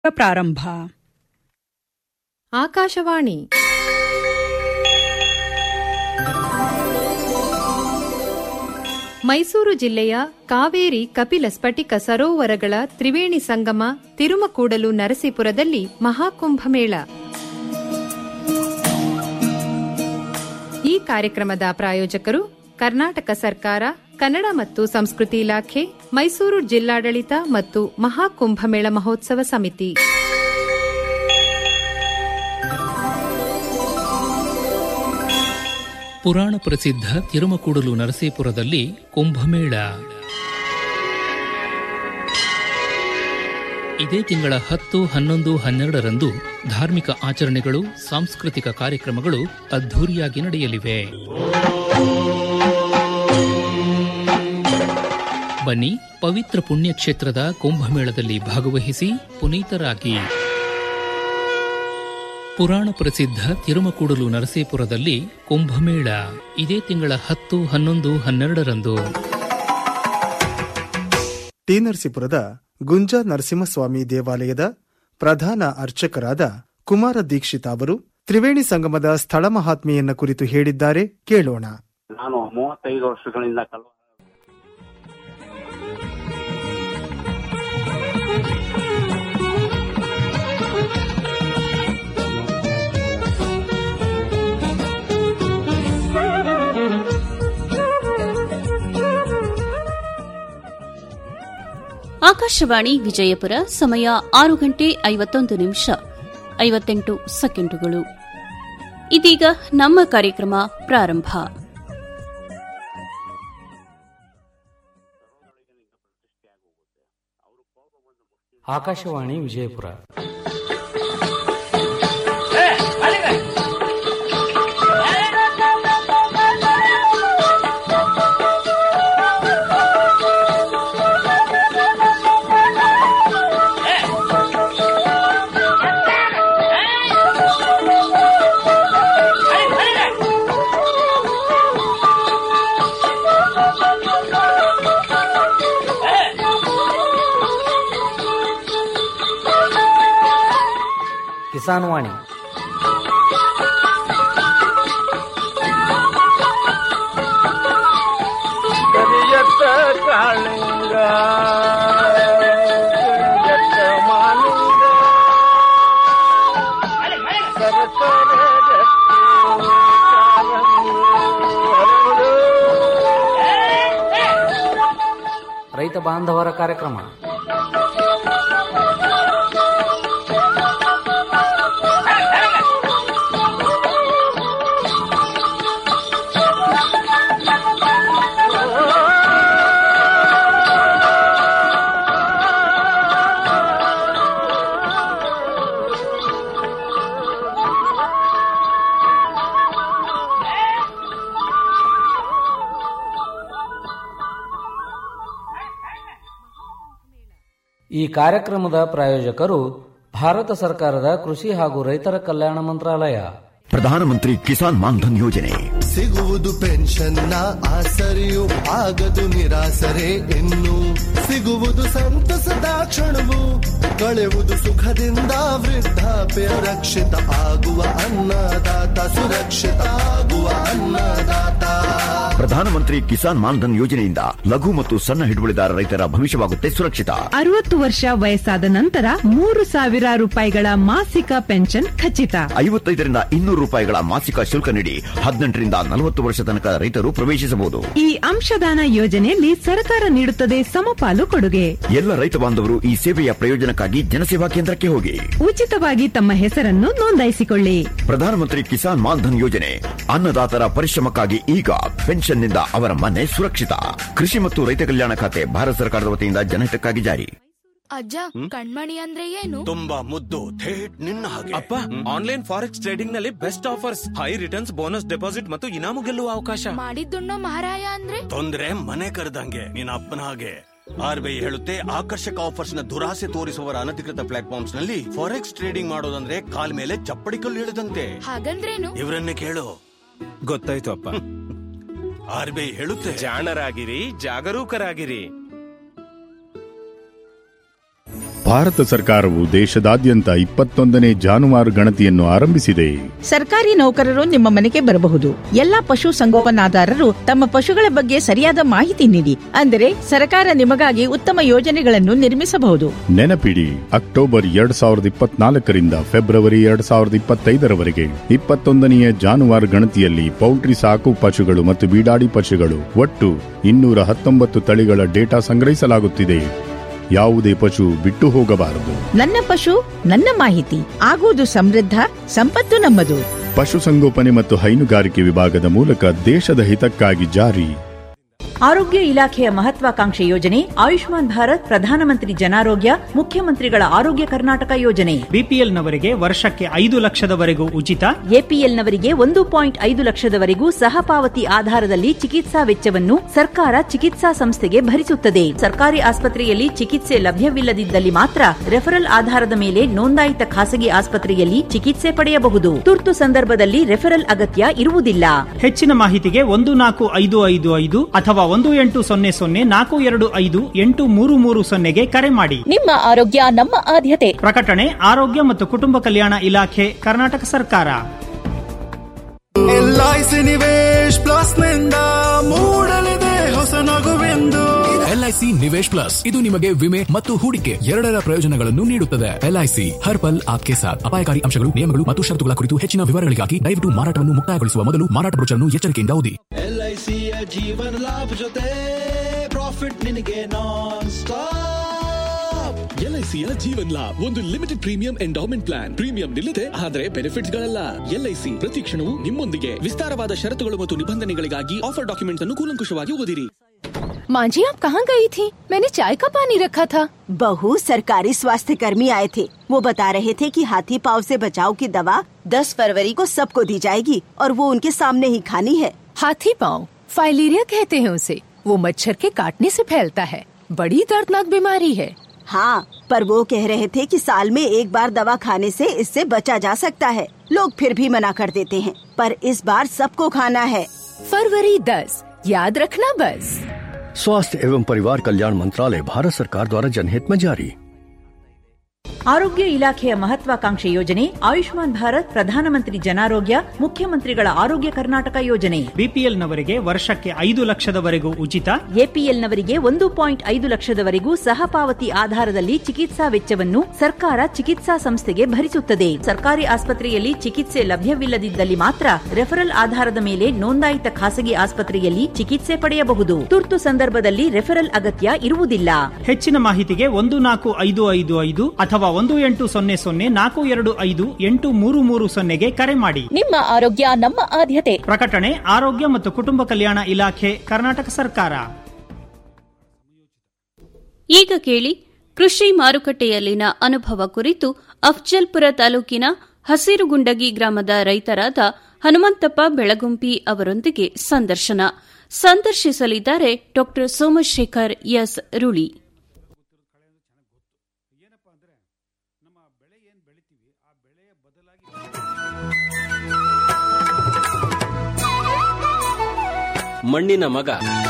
ಪ್ರಾರಂಭ ಆಕಾಶವಾಣಿ ಮೈಸೂರು ಜಿಲ್ಲೆಯ ಕಾವೇರಿ ಕಪಿಲ ಸ್ಫಟಿಕ ಸರೋವರಗಳ ತ್ರಿವೇಣಿ ಸಂಗಮ ತಿರುಮಕೂಡಲು ನರಸೀಪುರದಲ್ಲಿ ಮಹಾಕುಂಭಮೇಳ ಈ ಕಾರ್ಯಕ್ರಮದ ಪ್ರಾಯೋಜಕರು ಕರ್ನಾಟಕ ಸರ್ಕಾರ ಕನ್ನಡ ಮತ್ತು ಸಂಸ್ಕೃತಿ ಇಲಾಖೆ ಮೈಸೂರು ಜಿಲ್ಲಾಡಳಿತ ಮತ್ತು ಮಹಾಕುಂಭಮೇಳ ಮಹೋತ್ಸವ ಸಮಿತಿ ಪುರಾಣ ಪ್ರಸಿದ್ಧ ತಿರುಮಕೂಡಲು ನರಸೀಪುರದಲ್ಲಿ ಕುಂಭಮೇಳ ಇದೇ ತಿಂಗಳ ಹತ್ತು ಹನ್ನೊಂದು ಹನ್ನೆರಡರಂದು ಧಾರ್ಮಿಕ ಆಚರಣೆಗಳು ಸಾಂಸ್ಕೃತಿಕ ಕಾರ್ಯಕ್ರಮಗಳು ಅದ್ಧೂರಿಯಾಗಿ ನಡೆಯಲಿವೆ ಬನ್ನಿ ಪವಿತ್ರ ಪುಣ್ಯಕ್ಷೇತ್ರದ ಕುಂಭಮೇಳದಲ್ಲಿ ಭಾಗವಹಿಸಿ ಪುನೀತರಾಗಿ ಪುರಾಣ ಪ್ರಸಿದ್ಧ ತಿರುಮಕೂಡಲು ನರಸೀಪುರದಲ್ಲಿ ಕುಂಭಮೇಳ ಇದೇ ತಿಂಗಳ ಹತ್ತು ಹನ್ನೊಂದು ಹನ್ನೆರಡರಂದು ಟಿ ನರಸೀಪುರದ ಗುಂಜಾ ನರಸಿಂಹಸ್ವಾಮಿ ದೇವಾಲಯದ ಪ್ರಧಾನ ಅರ್ಚಕರಾದ ಕುಮಾರ ದೀಕ್ಷಿತ್ ಅವರು ತ್ರಿವೇಣಿ ಸಂಗಮದ ಸ್ಥಳ ಮಹಾತ್ಮೆಯನ್ನ ಕುರಿತು ಹೇಳಿದ್ದಾರೆ ಕೇಳೋಣ ನಾನು ಮೂವತ್ತೈದು ವರ್ಷಗಳಿಂದ ಕಲ್ವ ಆಕಾಶವಾಣಿ ವಿಜಯಪುರ ಸಮಯ ಆರು ಗಂಟೆ ಐವತ್ತೊಂದು ನಿಮಿಷ ಐವತ್ತೆಂಟು ಸೆಕೆಂಡುಗಳು ಇದೀಗ ನಮ್ಮ ಕಾರ್ಯಕ್ರಮ ಪ್ರಾರಂಭ ಆಕಾಶವಾಣಿ ವಿಜಯಪುರ ಕಿಸಾನ್ ವಾಣಿ ಕರಿಯತ್ತ ಕಾಳಿಂಗ ಕರಿಯತ್ತ ಮಾಲಿಂಗ ಸರಸರ ರಕ್ತಿ ಕಾರಂಗಿ ಹರಡು. ರೈತ ಬಾಂಧವರ ಕಾರ್ಯಕ್ರಮ ಈ ಕಾರ್ಯಕ್ರಮದ ಪ್ರಾಯೋಜಕರು ಭಾರತ ಸರ್ಕಾರದ ಕೃಷಿ ಹಾಗೂ ರೈತರ ಕಲ್ಯಾಣ ಮಂತ್ರಾಲಯ ಪ್ರಧಾನಮಂತ್ರಿ ಕಿಸಾನ್ ಮಾನ್ಧನ್ ಯೋಜನೆ ಸಿಗುವುದು ಪೆನ್ಷನ್ನ ಆಸರೆಯು ಆಗದು ನಿರಾಸರೆ ಇನ್ನು ಸಿಗುವುದು ಸಂತಸದ ಕ್ಷಣವು ಕಳೆಯುವುದು ಸುಖದಿಂದ ವೃದ್ಧಾಪ್ಯ ರಕ್ಷಿತ ಆಗುವ ಅನ್ನದಾತ ಸುರಕ್ಷಿತ ಆಗುವ ಅನ್ನದಾತ ಪ್ರಧಾನಮಂತ್ರಿ ಕಿಸಾನ್ ಮಾನ್ಧನ್ ಯೋಜನೆಯಿಂದ ಲಘು ಮತ್ತು ಸಣ್ಣ ಹಿಡುವಳಿದಾರ ರೈತರ ಭವಿಷ್ಯವಾಗುತ್ತೆ ಸುರಕ್ಷಿತ ಅರವತ್ತು ವರ್ಷ ವಯಸ್ಸಾದ ನಂತರ ಮೂರು ಸಾವಿರ ರೂಪಾಯಿಗಳ ಮಾಸಿಕ ಪೆನ್ಷನ್ ಖಚಿತ ಐವತ್ತೈದರಿಂದ ಇನ್ನೂರು ರೂಪಾಯಿಗಳ ಮಾಸಿಕ ಶುಲ್ಕ ನೀಡಿ ಹದಿನೆಂಟರಿಂದ ನಲವತ್ತು ವರ್ಷ ತನಕ ರೈತರು ಪ್ರವೇಶಿಸಬಹುದು ಈ ಅಂಶದಾನ ಯೋಜನೆಯಲ್ಲಿ ಸರ್ಕಾರ ನೀಡುತ್ತದೆ ಸಮಪಾಲು ಕೊಡುಗೆ ಎಲ್ಲ ರೈತ ಬಾಂಧವರು ಈ ಸೇವೆಯ ಪ್ರಯೋಜನಕ್ಕಾಗಿ ಜನಸೇವಾ ಕೇಂದ್ರಕ್ಕೆ ಹೋಗಿ ಉಚಿತವಾಗಿ ತಮ್ಮ ಹೆಸರನ್ನು ನೋಂದಾಯಿಸಿಕೊಳ್ಳಿ ಪ್ರಧಾನಮಂತ್ರಿ ಕಿಸಾನ್ ಮಾನ್ಧನ್ ಯೋಜನೆ ಅನ್ನದಾತರ ಪರಿಶ್ರಮಕ್ಕಾಗಿ ಈಗ ಪೆನ್ಷನ್ನಿಂದ ಅವರ ಮನೆ ಸುರಕ್ಷಿತ ಕೃಷಿ ಮತ್ತು ರೈತ ಕಲ್ಯಾಣ ಖಾತೆ ಭಾರತ ಸರ್ಕಾರದ ವತಿಯಿಂದ ಜನಹಿತಕ್ಕಾಗಿ ಜಾರಿ ಅಜ್ಜ ಕಣ್ಮಣಿ ಅಂದ್ರೆ ಏನು ತುಂಬಾ ಮುದ್ದು ಥೇಟ್ ನಿನ್ನ ಹಾಗೆ ಅಪ್ಪ ಆನ್ಲೈನ್ ಫಾರೆಕ್ಸ್ ಟ್ರೇಡಿಂಗ್ ನಲ್ಲಿ best offers high returns bonus deposit ಮತ್ತು ಇನಾಮು ಗೆಲ್ಲುವ ಅವಕಾಶ ಮಾಡಿದ್ದುಣ್ಣೋ ಮಹಾರಾಯ ಅಂದ್ರೆ ತೊಂದ್ರೆ ಮನೆ ಕರೆದಂಗೆ ನಿನ್ನ ಅಪ್ಪನ ಹಾಗೆ ಆರ್ ಬಿ ಐ ಹೇಳುತ್ತೆ ಆಕರ್ಷಕ ಆಫರ್ಸ್ ನ ದುರಾಸೆ ತೋರಿಸುವವರ ಅನಧಿಕೃತ ಪ್ಲಾಟ್ಫಾರ್ಮ್ಸ್ ನಲ್ಲಿ ಫಾರೆಕ್ಸ್ ಟ್ರೇಡಿಂಗ್ ಮಾಡೋದಂದ್ರೆ ಕಾಲ್ ಮೇಲೆ ಚಪ್ಪಡಿ ಕಲ್ಲು ಹಿಡಿದಂತೆ ಹಾಗಂದ್ರೇನು ಇವರನ್ನೇ ಕೇಳು ಗೊತ್ತಾಯ್ತು ಅಪ್ಪ ಆರ್ ಬಿ ಐ ಹೇಳುತ್ತೆ ಜಾಣರಾಗಿರಿ ಜಾಗರೂಕರಾಗಿರಿ ಭಾರತ ಸರ್ಕಾರವು ದೇಶದಾದ್ಯಂತ ಇಪ್ಪತ್ತೊಂದನೇ ಜಾನುವಾರು ಗಣತಿಯನ್ನು ಆರಂಭಿಸಿದೆ ಸರ್ಕಾರಿ ನೌಕರರು ನಿಮ್ಮ ಮನೆಗೆ ಬರಬಹುದು ಎಲ್ಲಾ ಪಶು ಸಂಗೋಪನಾದಾರರು ತಮ್ಮ ಪಶುಗಳ ಬಗ್ಗೆ ಸರಿಯಾದ ಮಾಹಿತಿ ನೀಡಿ ಅಂದರೆ ಸರ್ಕಾರ ನಿಮಗಾಗಿ ಉತ್ತಮ ಯೋಜನೆಗಳನ್ನು ನಿರ್ಮಿಸಬಹುದು ನೆನಪಿಡಿ ಅಕ್ಟೋಬರ್ ಎರಡ್ ಸಾವಿರದ ಇಪ್ಪತ್ನಾಲ್ಕರಿಂದ ಫೆಬ್ರವರಿ ಎರಡ್ ಸಾವಿರದ ಇಪ್ಪತ್ತೈದರವರೆಗೆ ಇಪ್ಪತ್ತೊಂದನೆಯ ಜಾನುವಾರು ಗಣತಿಯಲ್ಲಿ ಪೌಲ್ಟ್ರಿ ಸಾಕು ಪಶುಗಳು ಮತ್ತು ಬೀಡಾಡಿ ಪಶುಗಳು ಒಟ್ಟು ಇನ್ನೂರ ಹತ್ತೊಂಬತ್ತು ತಳಿಗಳ ಡೇಟಾ ಸಂಗ್ರಹಿಸಲಾಗುತ್ತಿದೆ ಯಾವುದೇ ಪಶು ಬಿಟ್ಟು ಹೋಗಬಾರದು ನನ್ನ ಪಶು ನನ್ನ ಮಾಹಿತಿ ಆಗುವುದು ಸಮೃದ್ಧ ಸಂಪತ್ತು ನಮ್ಮದು ಪಶುಸಂಗೋಪನೆ ಮತ್ತು ಹೈನುಗಾರಿಕೆ ವಿಭಾಗದ ಮೂಲಕ ದೇಶದ ಹಿತಕ್ಕಾಗಿ ಜಾರಿ ಆರೋಗ್ಯ ಇಲಾಖೆಯ ಮಹತ್ವಾಕಾಂಕ್ಷೆ ಯೋಜನೆ ಆಯುಷ್ಮಾನ್ ಭಾರತ್ ಪ್ರಧಾನಮಂತ್ರಿ ಜನಾರೋಗ್ಯ ಮುಖ್ಯಮಂತ್ರಿಗಳ ಆರೋಗ್ಯ ಕರ್ನಾಟಕ ಯೋಜನೆ ಬಿಪಿಎಲ್ನವರಿಗೆ ವರ್ಷಕ್ಕೆ ಐದು ಲಕ್ಷದವರೆಗೂ ಉಚಿತ ಎಪಿಎಲ್ನವರಿಗೆ ಒಂದು ಪಾಯಿಂಟ್ ಐದು ಲಕ್ಷದವರೆಗೂ ಸಹಪಾವತಿ ಆಧಾರದಲ್ಲಿ ಚಿಕಿತ್ಸಾ ವೆಚ್ಚವನ್ನು ಸರ್ಕಾರ ಚಿಕಿತ್ಸಾ ಸಂಸ್ಥೆಗೆ ಭರಿಸುತ್ತದೆ ಸರ್ಕಾರಿ ಆಸ್ಪತ್ರೆಯಲ್ಲಿ ಚಿಕಿತ್ಸೆ ಲಭ್ಯವಿಲ್ಲದಿದ್ದಲ್ಲಿ ಮಾತ್ರ ರೆಫರಲ್ ಆಧಾರದ ಮೇಲೆ ನೋಂದಾಯಿತ ಖಾಸಗಿ ಆಸ್ಪತ್ರೆಯಲ್ಲಿ ಚಿಕಿತ್ಸೆ ಪಡೆಯಬಹುದು ತುರ್ತು ಸಂದರ್ಭದಲ್ಲಿ ರೆಫರಲ್ ಅಗತ್ಯ ಇರುವುದಿಲ್ಲ ಹೆಚ್ಚಿನ ಮಾಹಿತಿಗೆ ಒಂದು ನಾಲ್ಕು ಐದು ಐದು ಐದು ಅಥವಾ ಒಂದು ಎಂಟು ಸೊನ್ನೆ ಸೊನ್ನೆ ನಾಲ್ಕು ಎರಡು ಐದು ಎಂಟು ಮೂರು ಮೂರು ಸೊನ್ನೆಗೆ ಕರೆ ಮಾಡಿ ನಿಮ್ಮ ಆರೋಗ್ಯ ನಮ್ಮ ಆದ್ಯತೆ ಪ್ರಕಟಣೆ ಆರೋಗ್ಯ ಮತ್ತು ಕುಟುಂಬ ಕಲ್ಯಾಣ ಇಲಾಖೆ ಕರ್ನಾಟಕ ಸರ್ಕಾರ ಎಲ್ಐಸಿ ನಿವೇಶ್ ಪ್ಲಸ್ ನಿಂದ ಮೂಡಲಿದೆ ಹೊಸ ನಗುವೆಂದು ಎಲ್ಐಸಿ ನಿವೇಶ್ ಪ್ಲಸ್ ಇದು ನಿಮಗೆ ವಿಮೆ ಮತ್ತು ಹೂಡಿಕೆ ಎರಡರ ಪ್ರಯೋಜನಗಳನ್ನು ನೀಡುತ್ತದೆ ಎಲ್ಐಸಿ ಹರ್ ಪಲ್ ಆಪ್ಕೆ ಸಾಥ್ ಅಪಾಯಕಾರಿ ಅಂಶಗಳು ನಿಯಮಗಳು ಮತ್ತು ಷರತ್ತುಗಳ ಕುರಿತು ಹೆಚ್ಚಿನ ವಿವರಗಳಿಗಾಗಿ ದಯವಿಟ್ಟು ಮಾರಾಟವನ್ನು ಮುಕ್ತಾಯಗೊಳಿಸುವ ಮೊದಲು ಮಾರಾಟ ಬ್ರೋಚರ್ನ್ನು ಎಚ್ಚರಿಕೆಯಿಂದ ಓದಿ ಎಲ್ಐಸಿಯ ಜೀವನ ಲಾಭ ಜೊತೆ ಪ್ರಾಫಿಟ್ ನಿನಗೆ ನಾನ್ ಸ್ಟಾಪ್ ಎಲ್ಐಸಿಯ ಜೀವನ್ ಲಾಭ್ ಒಂದು limited premium endowment plan premium ನಿಲ್ಲದೆ ಆದರೆ ಬೆನಿಫಿಟ್ಸ್ ಗಳಲ್ಲ ಎಲ್ಐಸಿ ಪ್ರತಿ ಕ್ಷಣವೂ ನಿಮ್ಮೊಂದಿಗೆ ವಿಸ್ತಾರವಾದ ಷರತ್ತುಗಳು ಮತ್ತು ನಿಬಂಧನೆಗಳಿಗಾಗಿ ಆಫರ್ ಡಾಕ್ಯುಮೆಂಟ್ಸ್ ಅನ್ನು ಕೂಲಂಕುಷವಾಗಿ ಓದಿರಿ माँ जी आप कहाँ गई थी मैंने चाय का पानी रखा था बहू सरकारी स्वास्थ्य कर्मी आए थे वो बता रहे थे कि हाथी पाव से बचाव की दवा 10 फरवरी को सबको दी जाएगी और वो उनके सामने ही खानी है हाथी पाँव फाइलेरिया कहते हैं उसे वो मच्छर के काटने से फैलता है बड़ी दर्दनाक बीमारी है हाँ पर वो कह रहे थे कि साल में एक बार दवा खाने से इससे बचा जा सकता है लोग फिर भी मना कर देते हैं पर इस बार सबको खाना है फरवरी दस याद रखना बस स्वास्थ्य एवं परिवार कल्याण मंत्रालय भारत सरकार द्वारा जनहित में जारी ಆರೋಗ್ಯ ಇಲಾಖೆಯ ಮಹತ್ವಾಕಾಂಕ್ಷೆ ಯೋಜನೆ ಆಯುಷ್ಮಾನ್ ಭಾರತ್ ಪ್ರಧಾನಮಂತ್ರಿ ಜನಾರೋಗ್ಯ ಮುಖ್ಯಮಂತ್ರಿಗಳ ಆರೋಗ್ಯ ಕರ್ನಾಟಕ ಯೋಜನೆ ಬಿಪಿಎಲ್ನವರಿಗೆ ವರ್ಷಕ್ಕೆ ಐದು ಲಕ್ಷದವರೆಗೂ ಉಚಿತ ಎಪಿಎಲ್ನವರಿಗೆ ಒಂದು ಪಾಯಿಂಟ್ ಐದು ಲಕ್ಷದವರೆಗೂ ಸಹಪಾವತಿ ಆಧಾರದಲ್ಲಿ ಚಿಕಿತ್ಸಾ ವೆಚ್ಚವನ್ನು ಸರ್ಕಾರ ಚಿಕಿತ್ಸಾ ಸಂಸ್ಥೆಗೆ ಭರಿಸುತ್ತದೆ ಸರ್ಕಾರಿ ಆಸ್ಪತ್ರೆಯಲ್ಲಿ ಚಿಕಿತ್ಸೆ ಲಭ್ಯವಿಲ್ಲದಿದ್ದಲ್ಲಿ ಮಾತ್ರ ರೆಫರಲ್ ಆಧಾರದ ಮೇಲೆ ನೋಂದಾಯಿತ ಖಾಸಗಿ ಆಸ್ಪತ್ರೆಯಲ್ಲಿ ಚಿಕಿತ್ಸೆ ಪಡೆಯಬಹುದು ತುರ್ತು ಸಂದರ್ಭದಲ್ಲಿ ರೆಫರಲ್ ಅಗತ್ಯ ಇರುವುದಿಲ್ಲ ಹೆಚ್ಚಿನ ಮಾಹಿತಿಗೆ ಒಂದು ನಾಲ್ಕು ಐದು ಐದು ಐದು ಅಥವಾ ಒಂದು ಎಂಟು ಸೊನ್ನೆ ಸೊನ್ನೆ ನಾಲ್ಕು ಎರಡು ಐದು ಎಂಟು ಮೂರು ಮೂರು ಸೊನ್ನೆಗೆ ಕರೆ ಮಾಡಿ ನಿಮ್ಮ ಆರೋಗ್ಯ ನಮ್ಮ ಆದ್ಯತೆ ಪ್ರಕಟಣೆ ಆರೋಗ್ಯ ಮತ್ತು ಕುಟುಂಬ ಕಲ್ಯಾಣ ಇಲಾಖೆ ಕರ್ನಾಟಕ ಸರ್ಕಾರ ಈಗ ಕೇಳಿ ಕೃಷಿ ಮಾರುಕಟ್ಟೆಯಲ್ಲಿನ ಅನುಭವ ಕುರಿತು ಅಫ್ಜಲ್ಪುರ ತಾಲೂಕಿನ ಹಸಿರುಗುಂಡಗಿ ಗ್ರಾಮದ ರೈತರಾದ ಹನುಮಂತಪ್ಪ ಬೆಳಗುಂಪಿ ಅವರೊಂದಿಗೆ ಸಂದರ್ಶನ ಸಂದರ್ಶಿಸಲಿದ್ದಾರೆ ಡಾ ಸೋಮಶೇಖರ್ ಎಸ್ ರುಳಿ ಮಣ್ಣಿನ ಮಗ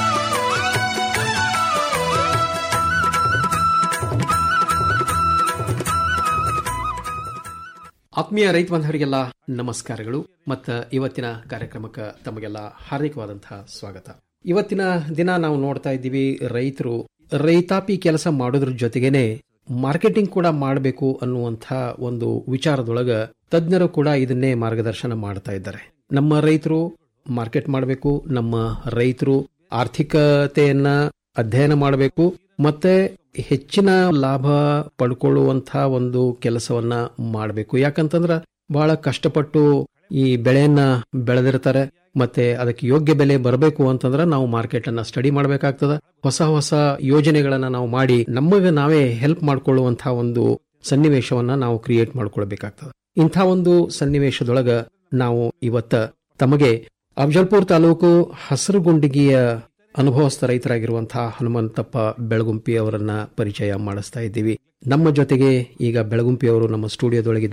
ಆತ್ಮೀಯ ರೈತ ಬಾಂಧವರಿಗೆಲ್ಲ ನಮಸ್ಕಾರಗಳು ಮತ್ತು ಇವತ್ತಿನ ಕಾರ್ಯಕ್ರಮಕ್ಕೆ ತಮಗೆಲ್ಲ ಹಾರ್ದಿಕವಾದಂತಹ ಸ್ವಾಗತ ಇವತ್ತಿನ ದಿನ ನಾವು ನೋಡ್ತಾ ಇದ್ದೀವಿ ರೈತರು ರೈತಾಪಿ ಕೆಲಸ ಮಾಡೋದ್ರ ಜೊತೆಗೇನೆ ಮಾರ್ಕೆಟಿಂಗ್ ಕೂಡ ಮಾಡಬೇಕು ಅನ್ನುವಂಥ ಒಂದು ವಿಚಾರದೊಳಗ ತಜ್ಞರು ಕೂಡ ಇದನ್ನೇ ಮಾರ್ಗದರ್ಶನ ಮಾಡ್ತಾ ಇದ್ದಾರೆ ನಮ್ಮ ರೈತರು ಮಾರ್ಕೆಟ್ ಮಾಡಬೇಕು ನಮ್ಮ ರೈತರು ಆರ್ಥಿಕತೆಯನ್ನ ಅಧ್ಯಯನ ಮಾಡಬೇಕು ಮತ್ತೆ ಹೆಚ್ಚಿನ ಲಾಭ ಪಡ್ಕೊಳ್ಳುವಂತ ಒಂದು ಕೆಲಸವನ್ನ ಮಾಡಬೇಕು ಯಾಕಂತಂದ್ರ ಬಹಳ ಕಷ್ಟಪಟ್ಟು ಈ ಬೆಳೆಯನ್ನ ಬೆಳೆದಿರ್ತಾರೆ ಮತ್ತೆ ಅದಕ್ಕೆ ಯೋಗ್ಯ ಬೆಲೆ ಬರಬೇಕು ಅಂತಂದ್ರೆ ನಾವು ಮಾರ್ಕೆಟ್ ಅನ್ನ ಸ್ಟಡಿ ಮಾಡಬೇಕಾಗ್ತದ ಹೊಸ ಹೊಸ ಯೋಜನೆಗಳನ್ನ ನಾವು ಮಾಡಿ ನಮಗೆ ನಾವೇ ಹೆಲ್ಪ್ ಮಾಡ್ಕೊಳ್ಳುವಂತಹ ಒಂದು ಸನ್ನಿವೇಶವನ್ನ ನಾವು ಕ್ರಿಯೇಟ್ ಮಾಡ್ಕೊಳ್ಬೇಕಾಗ್ತದ ಇಂಥ ಒಂದು ಸನ್ನಿವೇಶದೊಳಗ ನಾವು ಇವತ್ತ ತಮಗೆ ಅಫಜಲ್ಪುರ್ ತಾಲೂಕು ಹಸರುಗುಂಡಿಗಿಯ ಅನುಭವಸ್ಥ ರೈತರಾಗಿರುವಂತಹ ಹನುಮಂತಪ್ಪ ಬೆಳಗುಂಪಿ ಅವರನ್ನ ಪರಿಚಯ ಮಾಡಿಸ್ತಾ ಇದ್ದೀವಿ ನಮ್ಮ ಜೊತೆಗೆ ಈಗ ಬೆಳಗುಂಪಿ ಅವರು ನಮ್ಮ ಸ್ಟುಡಿಯೋದೊಳಗಿದ್ದಾರೆ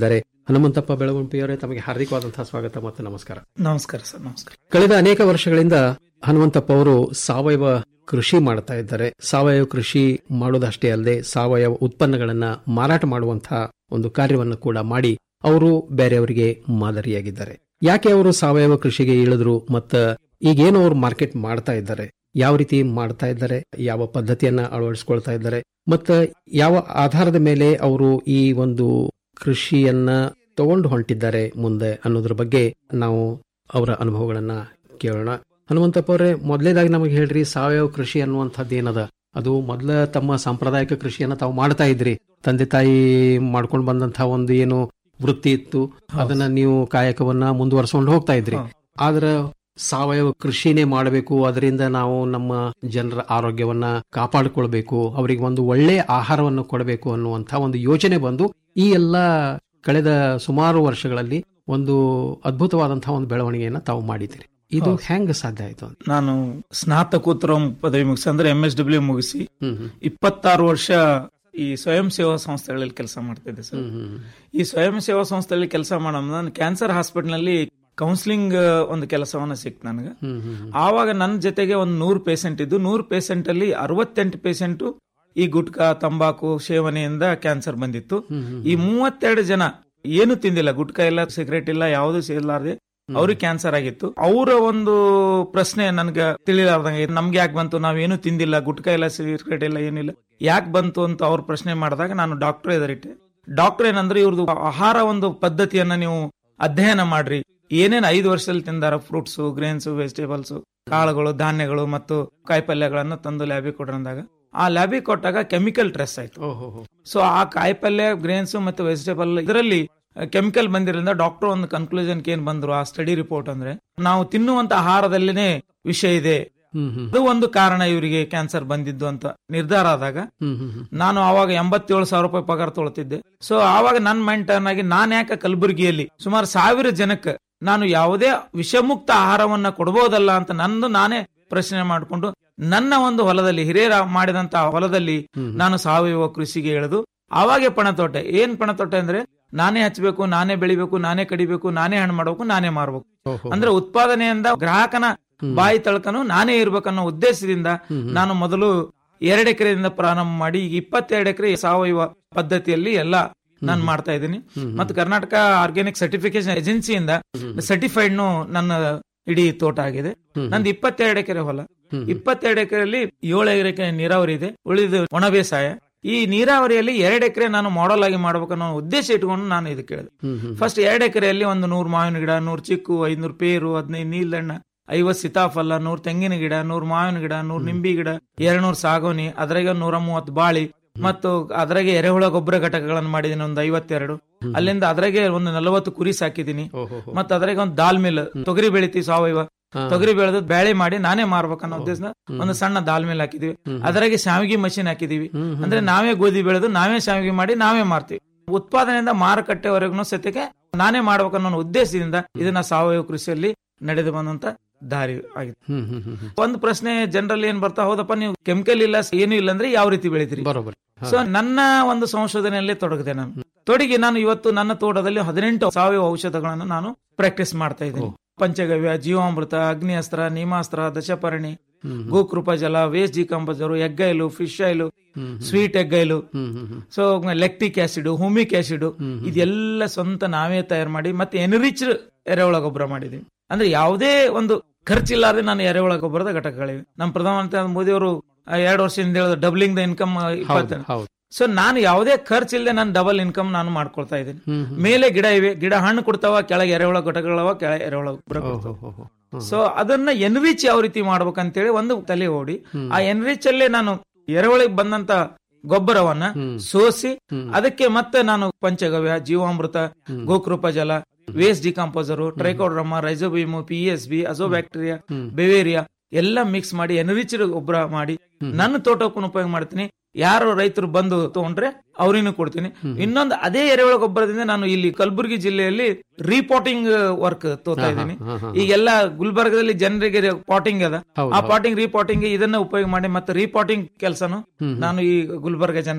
ಹನುಮಂತಪ್ಪ ಬೆಳಗುಂಪಿಯವರೇ ತಮಗೆ ಹಾರ್ದಿಕವಾದಂತಹ ಸ್ವಾಗತ ಮತ್ತು ನಮಸ್ಕಾರ ನಮಸ್ಕಾರ ಸರ್ ನಮಸ್ಕಾರ ಕಳೆದ ಅನೇಕ ವರ್ಷಗಳಿಂದ ಹನುಮಂತಪ್ಪ ಅವರು ಸಾವಯವ ಕೃಷಿ ಮಾಡ್ತಾ ಇದ್ದಾರೆ ಸಾವಯವ ಕೃಷಿ ಮಾಡೋದಷ್ಟೇ ಅಲ್ಲದೆ ಸಾವಯವ ಉತ್ಪನ್ನಗಳನ್ನ ಮಾರಾಟ ಮಾಡುವಂತಹ ಒಂದು ಕಾರ್ಯವನ್ನು ಕೂಡ ಮಾಡಿ ಅವರು ಬೇರೆಯವರಿಗೆ ಮಾದರಿಯಾಗಿದ್ದಾರೆ ಯಾಕೆ ಅವರು ಸಾವಯವ ಕೃಷಿಗೆ ಇಳಿದ್ರು ಮತ್ತ ಈಗೇನು ಅವರು ಮಾರ್ಕೆಟ್ ಮಾಡ್ತಾ ಇದ್ದಾರೆ ಯಾವ ರೀತಿ ಮಾಡ್ತಾ ಇದ್ದಾರೆ ಯಾವ ಪದ್ಧತಿಯನ್ನ ಅಳವಡಿಸಿಕೊಳ್ತಾ ಇದ್ದಾರೆ ಮತ್ತ ಯಾವ ಆಧಾರದ ಮೇಲೆ ಅವರು ಈ ಒಂದು ಕೃಷಿಯನ್ನ ತಗೊಂಡು ಹೊಂಟಿದ್ದಾರೆ ಮುಂದೆ ಅನ್ನೋದ್ರ ಬಗ್ಗೆ ನಾವು ಅವರ ಅನುಭವಗಳನ್ನ ಕೇಳೋಣ ಹನುಮಂತಪ್ಪ ಅವರೇ ಮೊದಲೇದಾಗಿ ನಮಗೆ ಹೇಳ್ರಿ ಸಾವಯವ ಕೃಷಿ ಅನ್ನುವಂಥದ್ದು ಏನದ ಅದು ಮೊದಲ ತಮ್ಮ ಸಾಂಪ್ರದಾಯಿಕ ಕೃಷಿಯನ್ನ ತಾವು ಮಾಡ್ತಾ ಇದ್ರಿ ತಂದೆ ತಾಯಿ ಮಾಡ್ಕೊಂಡು ಬಂದಂತಹ ಒಂದು ಏನು ವೃತ್ತಿ ಇತ್ತು ಅದನ್ನ ನೀವು ಕಾಯಕವನ್ನ ಮುಂದುವರ್ಸ್ಕೊಂಡು ಹೋಗ್ತಾ ಇದ್ರಿ ಆದ್ರ ಸಾವಯವ ಕೃಷಿನೇ ಮಾಡಬೇಕು ಅದರಿಂದ ನಾವು ನಮ್ಮ ಜನರ ಆರೋಗ್ಯವನ್ನ ಕಾಪಾಡಿಕೊಳ್ಬೇಕು ಅವರಿಗೆ ಒಂದು ಒಳ್ಳೆ ಆಹಾರವನ್ನು ಕೊಡಬೇಕು ಅನ್ನುವಂತ ಒಂದು ಯೋಚನೆ ಬಂದು ಈ ಎಲ್ಲ ಕಳೆದ ಸುಮಾರು ವರ್ಷಗಳಲ್ಲಿ ಒಂದು ಅದ್ಭುತವಾದಂತಹ ಒಂದು ಬೆಳವಣಿಗೆಯನ್ನ ತಾವು ಮಾಡಿದ್ದೀರಿ ಇದು ಹೌದು. ಹೆಂಗ್ ಸಾಧ್ಯ ಆಯ್ತು ಅಂತ ನಾನು ಸ್ನಾತಕೋತ್ತರ ಪದವಿ ಮುಗಿಸಿ ಅಂದ್ರೆ ಎಂ ಎಸ್ ಡಬ್ಲ್ಯೂ ಮುಗಿಸಿ ಇಪ್ಪತ್ತಾರು ವರ್ಷ ಈ ಸ್ವಯಂ ಸೇವಾ ಸಂಸ್ಥೆಗಳಲ್ಲಿ ಕೆಲಸ ಮಾಡ್ತಿದ್ದೆ ಸರ್ ಈ ಸ್ವಯಂ ಸೇವಾ ಸಂಸ್ಥೆಯಲ್ಲಿ ಕೆಲಸ ಮಾಡೋ ನಾನು ಕ್ಯಾನ್ಸರ್ ಹಾಸ್ಪಿಟಲ್ ನಲ್ಲಿ ಕೌನ್ಸಿಲಿಂಗ್ ಒಂದು ಕೆಲಸವನ್ನ ಸಿಕ್ತು ನನಗೆ ಆವಾಗ ನನ್ನ ಜೊತೆಗೆ ಒಂದು ನೂರು ಪೇಷಂಟ್ ಇದ್ದು ನೂರು ಪೇಷಂಟ್ ಅಲ್ಲಿ ಅರವತ್ತೆಂಟು ಪೇಷಂಟ್ ಈ ಗುಟ್ಕಾ ತಂಬಾಕು ಸೇವನೆಯಿಂದ ಕ್ಯಾನ್ಸರ್ ಬಂದಿತ್ತು ಈ ಮೂವತ್ತೆರಡು ಜನ ಏನು ತಿಂದಿಲ್ಲ ಗುಟ್ಕಾ ಇಲ್ಲ ಸಿಗರೇಟ್ ಇಲ್ಲ ಯಾವುದು ಸೇರ್ಲಾರ್ದೆ ಅವ್ರಿಗೆ ಕ್ಯಾನ್ಸರ್ ಆಗಿತ್ತು ಅವರ ಒಂದು ಪ್ರಶ್ನೆ ನನ್ಗೆ ತಿಳಿಲಾರ್ದಂಗೆ ನಮ್ಗೆ ಯಾಕೆ ಬಂತು ನಾವೇನು ತಿಂದಿಲ್ಲ ಗುಟ್ಕಾ ಇಲ್ಲ ಸಿಗರೇಟ್ ಇಲ್ಲ ಏನಿಲ್ಲ ಯಾಕೆ ಬಂತು ಅಂತ ಅವ್ರ ಪ್ರಶ್ನೆ ಮಾಡಿದಾಗ ನಾನು ಡಾಕ್ಟರ್ ಎದುರಿಟ್ಟೆ ಡಾಕ್ಟರ್ ಏನಂದ್ರೆ ಇವ್ರದ್ದು ಆಹಾರ ಒಂದು ಪದ್ಧತಿಯನ್ನ ನೀವು ಅಧ್ಯಯನ ಮಾಡ್ರಿ ಏನೇನ್ ಐದು ವರ್ಷದಲ್ಲಿ ತಿಂದಾರ ಫ್ರೂಟ್ಸ್ ಗ್ರೇನ್ಸ್ ವೆಜಿಟೇಬಲ್ಸ್ ಕಾಳುಗಳು ಧಾನ್ಯಗಳು ಮತ್ತು ಕಾಯಿಪಲ್ಯಗಳನ್ನು ತಂದು ಲ್ಯಾಬಿಗೆ ಕೊಡ್ರಂದಾಗ ಆ ಲ್ಯಾಬಿಗೆ ಕೊಟ್ಟಾಗ ಕೆಮಿಕಲ್ ಟ್ರೆಸ್ ಆಯ್ತು ಸೊ ಆ ಕಾಯಿಪಲ್ಯ ಗ್ರೇನ್ಸ್ ಮತ್ತು ವೆಜಿಟೇಬಲ್ ಇದರಲ್ಲಿ ಕೆಮಿಕಲ್ ಬಂದಿರೋದ್ರಿಂದ ಡಾಕ್ಟರ್ ಒಂದು ಕನ್ಕ್ಲೂಷನ್ ಏನ್ ಬಂದ್ರು ಆ ಸ್ಟಡಿ ರಿಪೋರ್ಟ್ ಅಂದ್ರೆ ನಾವು ತಿನ್ನುವಂತ ಆಹಾರದಲ್ಲಿನೇ ವಿಷಯ ಇದೆ ಅದು ಒಂದು ಕಾರಣ ಇವರಿಗೆ ಕ್ಯಾನ್ಸರ್ ಬಂದಿದ್ದು ಅಂತ ನಿರ್ಧಾರ ಆದಾಗ ನಾನು ಅವಾಗ ಎಂಬತ್ತೇಳು ಸಾವಿರ ರೂಪಾಯಿ ಪಗಾರ ತೊಳ್ತಿದ್ದೆ ಸೊ ಆವಾಗ ನನ್ನ ಮೈಂಡ್ ಟರ್ನ್ ಆಗಿ ನಾನ್ ಯಾಕೆ ಕಲಬುರಗಿಯಲ್ಲಿ ಸುಮಾರು ಸಾವಿರ ಜನಕ್ಕೆ ನಾನು ಯಾವುದೇ ವಿಷಮುಕ್ತ ಆಹಾರವನ್ನ ಕೊಡಬಹುದಲ್ಲ ಅಂತ ನಂದು ನಾನೇ ಪ್ರಶ್ನೆ ಮಾಡಿಕೊಂಡು ನನ್ನ ಒಂದು ಹೊಲದಲ್ಲಿ ಹಿರಿಯರ ಮಾಡಿದಂತ ಹೊಲದಲ್ಲಿ ನಾನು ಸಾವಯವ ಕೃಷಿಗೆ ಇಳಿದು ಆವಾಗೆ ಪಣತೋಟೆ ಏನ್ ಪಣತೋಟೆ ಅಂದ್ರೆ ನಾನೇ ಹಚ್ಚಬೇಕು ನಾನೇ ಬೆಳಿಬೇಕು ನಾನೇ ಕಡಿಬೇಕು ನಾನೇ ಹಣ್ಣು ಮಾಡಬೇಕು ನಾನೇ ಮಾರ್ಬೇಕು ಅಂದ್ರೆ ಉತ್ಪಾದನೆಯಿಂದ ಗ್ರಾಹಕನ ಬಾಯಿ ತಳ್ಕನು ನಾನೇ ಇರ್ಬೇಕನ್ನೋ ಉದ್ದೇಶದಿಂದ ನಾನು ಮೊದಲು ಎರಡು ಎಕರೆಯಿಂದ ಪ್ರಾರಂಭ ಮಾಡಿ ಈಗ ಇಪ್ಪತ್ತೆರಡು ಎಕರೆ ಸಾವಯವ ಪದ್ಧತಿಯಲ್ಲಿ ಎಲ್ಲ ನಾನು ಮಾಡ್ತಾ ಇದ್ದೀನಿ ಮತ್ತು ಕರ್ನಾಟಕ ಆರ್ಗ್ಯಾನಿಕ್ ಸರ್ಟಿಫಿಕೇಶನ್ ಏಜೆನ್ಸಿಯಿಂದ ಸರ್ಟಿಫೈಡ್ ನನ್ನ ಇಡೀ ತೋಟ ಆಗಿದೆ ನಂದು ಇಪ್ಪತ್ತೆರಡು ಎಕರೆ ಹೊಲ ಇಪ್ಪತ್ತೆರಡು ಎಕರೆಯಲ್ಲಿ ಏಳು ಎಕರೆ ನೀರಾವರಿ ಇದೆ ಉಳಿದ ಒಣ ಬೇಸಾಯ ಈ ನೀರಾವರಿಯಲ್ಲಿ ಎರಡು ಎಕರೆ ನಾನು ಮಾಡಲ್ ಆಗಿ ಮಾಡ್ಬೇಕನ್ನೋ ಉದ್ದೇಶ ಇಟ್ಕೊಂಡು ನಾನು ಇದಕ್ಕೆ ಕೇಳಿದೆ ಫಸ್ಟ್ ಎರಡು ಎಕರೆಯಲ್ಲಿ ಒಂದು ನೂರು ಮಾವಿನ ಗಿಡ ನೂರು ಚಿಕ್ಕು ಐನೂರು ಪೇರು ಹದಿನೈದು ನೀಲ್ದಣ್ಣ ಐವತ್ ಸೀತಾಫಲ ನೂರ್ ತೆಂಗಿನ ಗಿಡ ನೂರ್ ಮಾವಿನ ಗಿಡ ನೂರ್ ನಿಂಬಿ ಗಿಡ ಎರಡ್ನೂರ್ ಸಾಗೋನಿ ಅದ್ರಾಗ ನೂರ ಮೂವತ್ ಬಾಳಿ ಮತ್ತು ಅದ್ರಾಗೆ ಎರೆಹುಳ ಗೊಬ್ಬರ ಘಟಕಗಳನ್ನು ಮಾಡಿದೀನಿ ಒಂದು ಐವತ್ತೆರಡು ಅಲ್ಲಿಂದ ಅದ್ರಾಗೆ ಒಂದು ನಲವತ್ತು ಕುರಿ ಸಾಕಿದೀನಿ ಮತ್ತೆ ಅದ್ರಾಗೆ ಒಂದು ದಾಲ್ ಮಿಲ್ ತೊಗರಿ ಬೆಳಿತಿ ಸಾವಯವ ತೊಗರಿ ಬೆಳೆದು ಬೇಳೆ ಮಾಡಿ ನಾನೇ ಮಾರ್ಬೇಕನ್ನೋ ಉದ್ದೇಶದಿಂದ ಒಂದು ಸಣ್ಣ ದಾಲ್ ಮಿಲ್ ಹಾಕಿದೀವಿ ಅದ್ರಾಗೆ ಶಾವಿಗೆ ಮಷಿನ್ ಹಾಕಿದೀವಿ ಅಂದ್ರೆ ನಾವೇ ಗೋಧಿ ಬೆಳೆದು ನಾವೇ ಶಾವಿಗೆ ಮಾಡಿ ನಾವೇ ಮಾರ್ತೀವಿ ಉತ್ಪಾದನೆಯಿಂದ ಮಾರುಕಟ್ಟೆವರೆಗೂ ಸತ್ಯಕ್ಕೆ ನಾನೇ ಮಾಡ್ಬೇಕನ್ನೋ ಉದ್ದೇಶದಿಂದ ಇದನ್ನ ಸಾವಯವ ಕೃಷಿಯಲ್ಲಿ ನಡೆದು ಬಂದಂತ ದಾರಿ ಆಗಿದೆ ಒಂದು ಪ್ರಶ್ನೆ ಜನರಲ್ಲಿ ಏನ್ ಬರ್ತಾ ಹೌದಪ್ಪ ನೀವು ಕೆಮಿಕಲ್ ಇಲ್ಲ ಏನು ಇಲ್ಲ ಅಂದ್ರೆ ಯಾವ ರೀತಿ ಬೆಳಿತೀರಿ ಬರೋಬರ್ ಸೊ ನನ್ನ ಒಂದು ಸಂಶೋಧನೆಯಲ್ಲೇ ತೊಡಗಿದೆ ನಾನು ತೊಡಗಿ ನಾನು ಇವತ್ತು ನನ್ನ ತೋಟದಲ್ಲಿ ಹದಿನೆಂಟು ಸಾವಯವ ಔಷಧಗಳನ್ನು ನಾನು ಪ್ರಾಕ್ಟೀಸ್ ಮಾಡ್ತಾ ಇದ್ದೀನಿ ಪಂಚಗವ್ಯ ಜೀವಾಮೃತ ಅಗ್ನಿಅಸ್ತ್ರ ನೀಮಾಸ್ತ್ರ ದಶಪರ್ಣಿ ಗೋಕೃಪ ಜಲ waste decomposer egg oil fish oil sweet egg oil so lactic acid humic acid ಇದೆಲ್ಲ ಸ್ವಂತ ನಾವೇ ತಯಾರು ಮಾಡಿ ಮತ್ತೆ ಎನ್ರಿಚ್ ಎರೆಹುಳ ಗೊಬ್ಬರ ಮಾಡಿದೀವಿ ಅಂದ್ರೆ ಯಾವುದೇ ಒಂದು ಖರ್ಚಿಲ್ಲಾದ್ರೆ ನಾನು ಎರೆಹುಳ ಗೊಬ್ಬರದ ಘಟಕಗಳಿವೆ ನಮ್ಮ ಪ್ರಧಾನಮಂತ್ರಿ ಮೋದಿ ಅವರು ಎರಡು ವರ್ಷದಿಂದ ಹೇಳಿದ ಡಬ್ಲಿಂಗ್ ದ ಇನ್ಕಮ್ ಇಪ್ಪತ್ತ ಸೊ ನಾನು ಯಾವುದೇ ಖರ್ಚು ಇಲ್ಲದೆ ನಾನು ಡಬಲ್ ಇನ್ಕಮ್ ನಾನು ಮಾಡ್ಕೊಳ್ತಾ ಇದ್ದೀನಿ ಮೇಲೆ ಗಿಡ ಇವೆ ಗಿಡ ಹಣ್ಣು ಕೊಡ್ತಾವ ಕೆಳಗೆ ಎರೆಹುಳ ಘಟಕಗಳವ ಕೆಳಗೆ ಎರೆಹುಳ ಗೊಬ್ಬರ ಕೊಡ್ತಾವ. ಸೊ ಅದನ್ನ ಎನ್ರಿಚ್ ಯಾವ ರೀತಿ ಮಾಡ್ಬೇಕಂತೇಳಿ ಒಂದು ತಲೆ ಓಡಿ ಆ ಎನ್ರಿಚ್ ಅಲ್ಲೇ ನಾನು ಎರೆಹುಳಿಗೆ ಬಂದಂತ ಗೊಬ್ಬರವನ್ನ ಸೋಸಿ ಅದಕ್ಕೆ ಮತ್ತೆ ನಾನು ಪಂಚಗವ್ಯ ಜೀವಾಮೃತ ಗೋಕೃಪ ಜಲ waste decomposer trichoderma rhizobium P S B azobacteria beauveria ಎಲ್ಲ ಮಿಕ್ಸ್ ಮಾಡಿ ಎನ್ರಿಚ್ ಗೊಬ್ಬರ ಮಾಡಿ ನನ್ನ ತೋಟಕ್ಕೂ ಉಪಯೋಗ ಮಾಡ್ತೀನಿ ಯಾರು ರೈತರು ಬಂದು ತಗೊಂಡ್ರೆ ಅವ್ರಿಗೂ ಕೊಡ್ತೀನಿ ಇನ್ನೊಂದು ಅದೇ ಎರೆಹುಳ ಗೊಬ್ಬರದಿಂದ ನಾನು ಇಲ್ಲಿ ಕಲಬುರಗಿ ಜಿಲ್ಲೆಯಲ್ಲಿ ರೀಪಾಟಿಂಗ್ ವರ್ಕ್ ತೋತಾ ಇದ್ದೀನಿ ಈಗೆಲ್ಲ ಗುಲ್ಬರ್ಗದಲ್ಲಿ ಜನರಿಗೆ ಪಾಟಿಂಗ್ ಅದ ಆ ಪಾಟಿಂಗ್ ರೀಪಾಟಿಂಗ್ ಇದನ್ನ ಉಪಯೋಗ ಮಾಡಿ ಮತ್ತೆ ರೀಪಾಟಿಂಗ್ ಕೆಲಸನು ನಾನು ಈ ಗುಲ್ಬರ್ಗ ಜನರಿಗೆ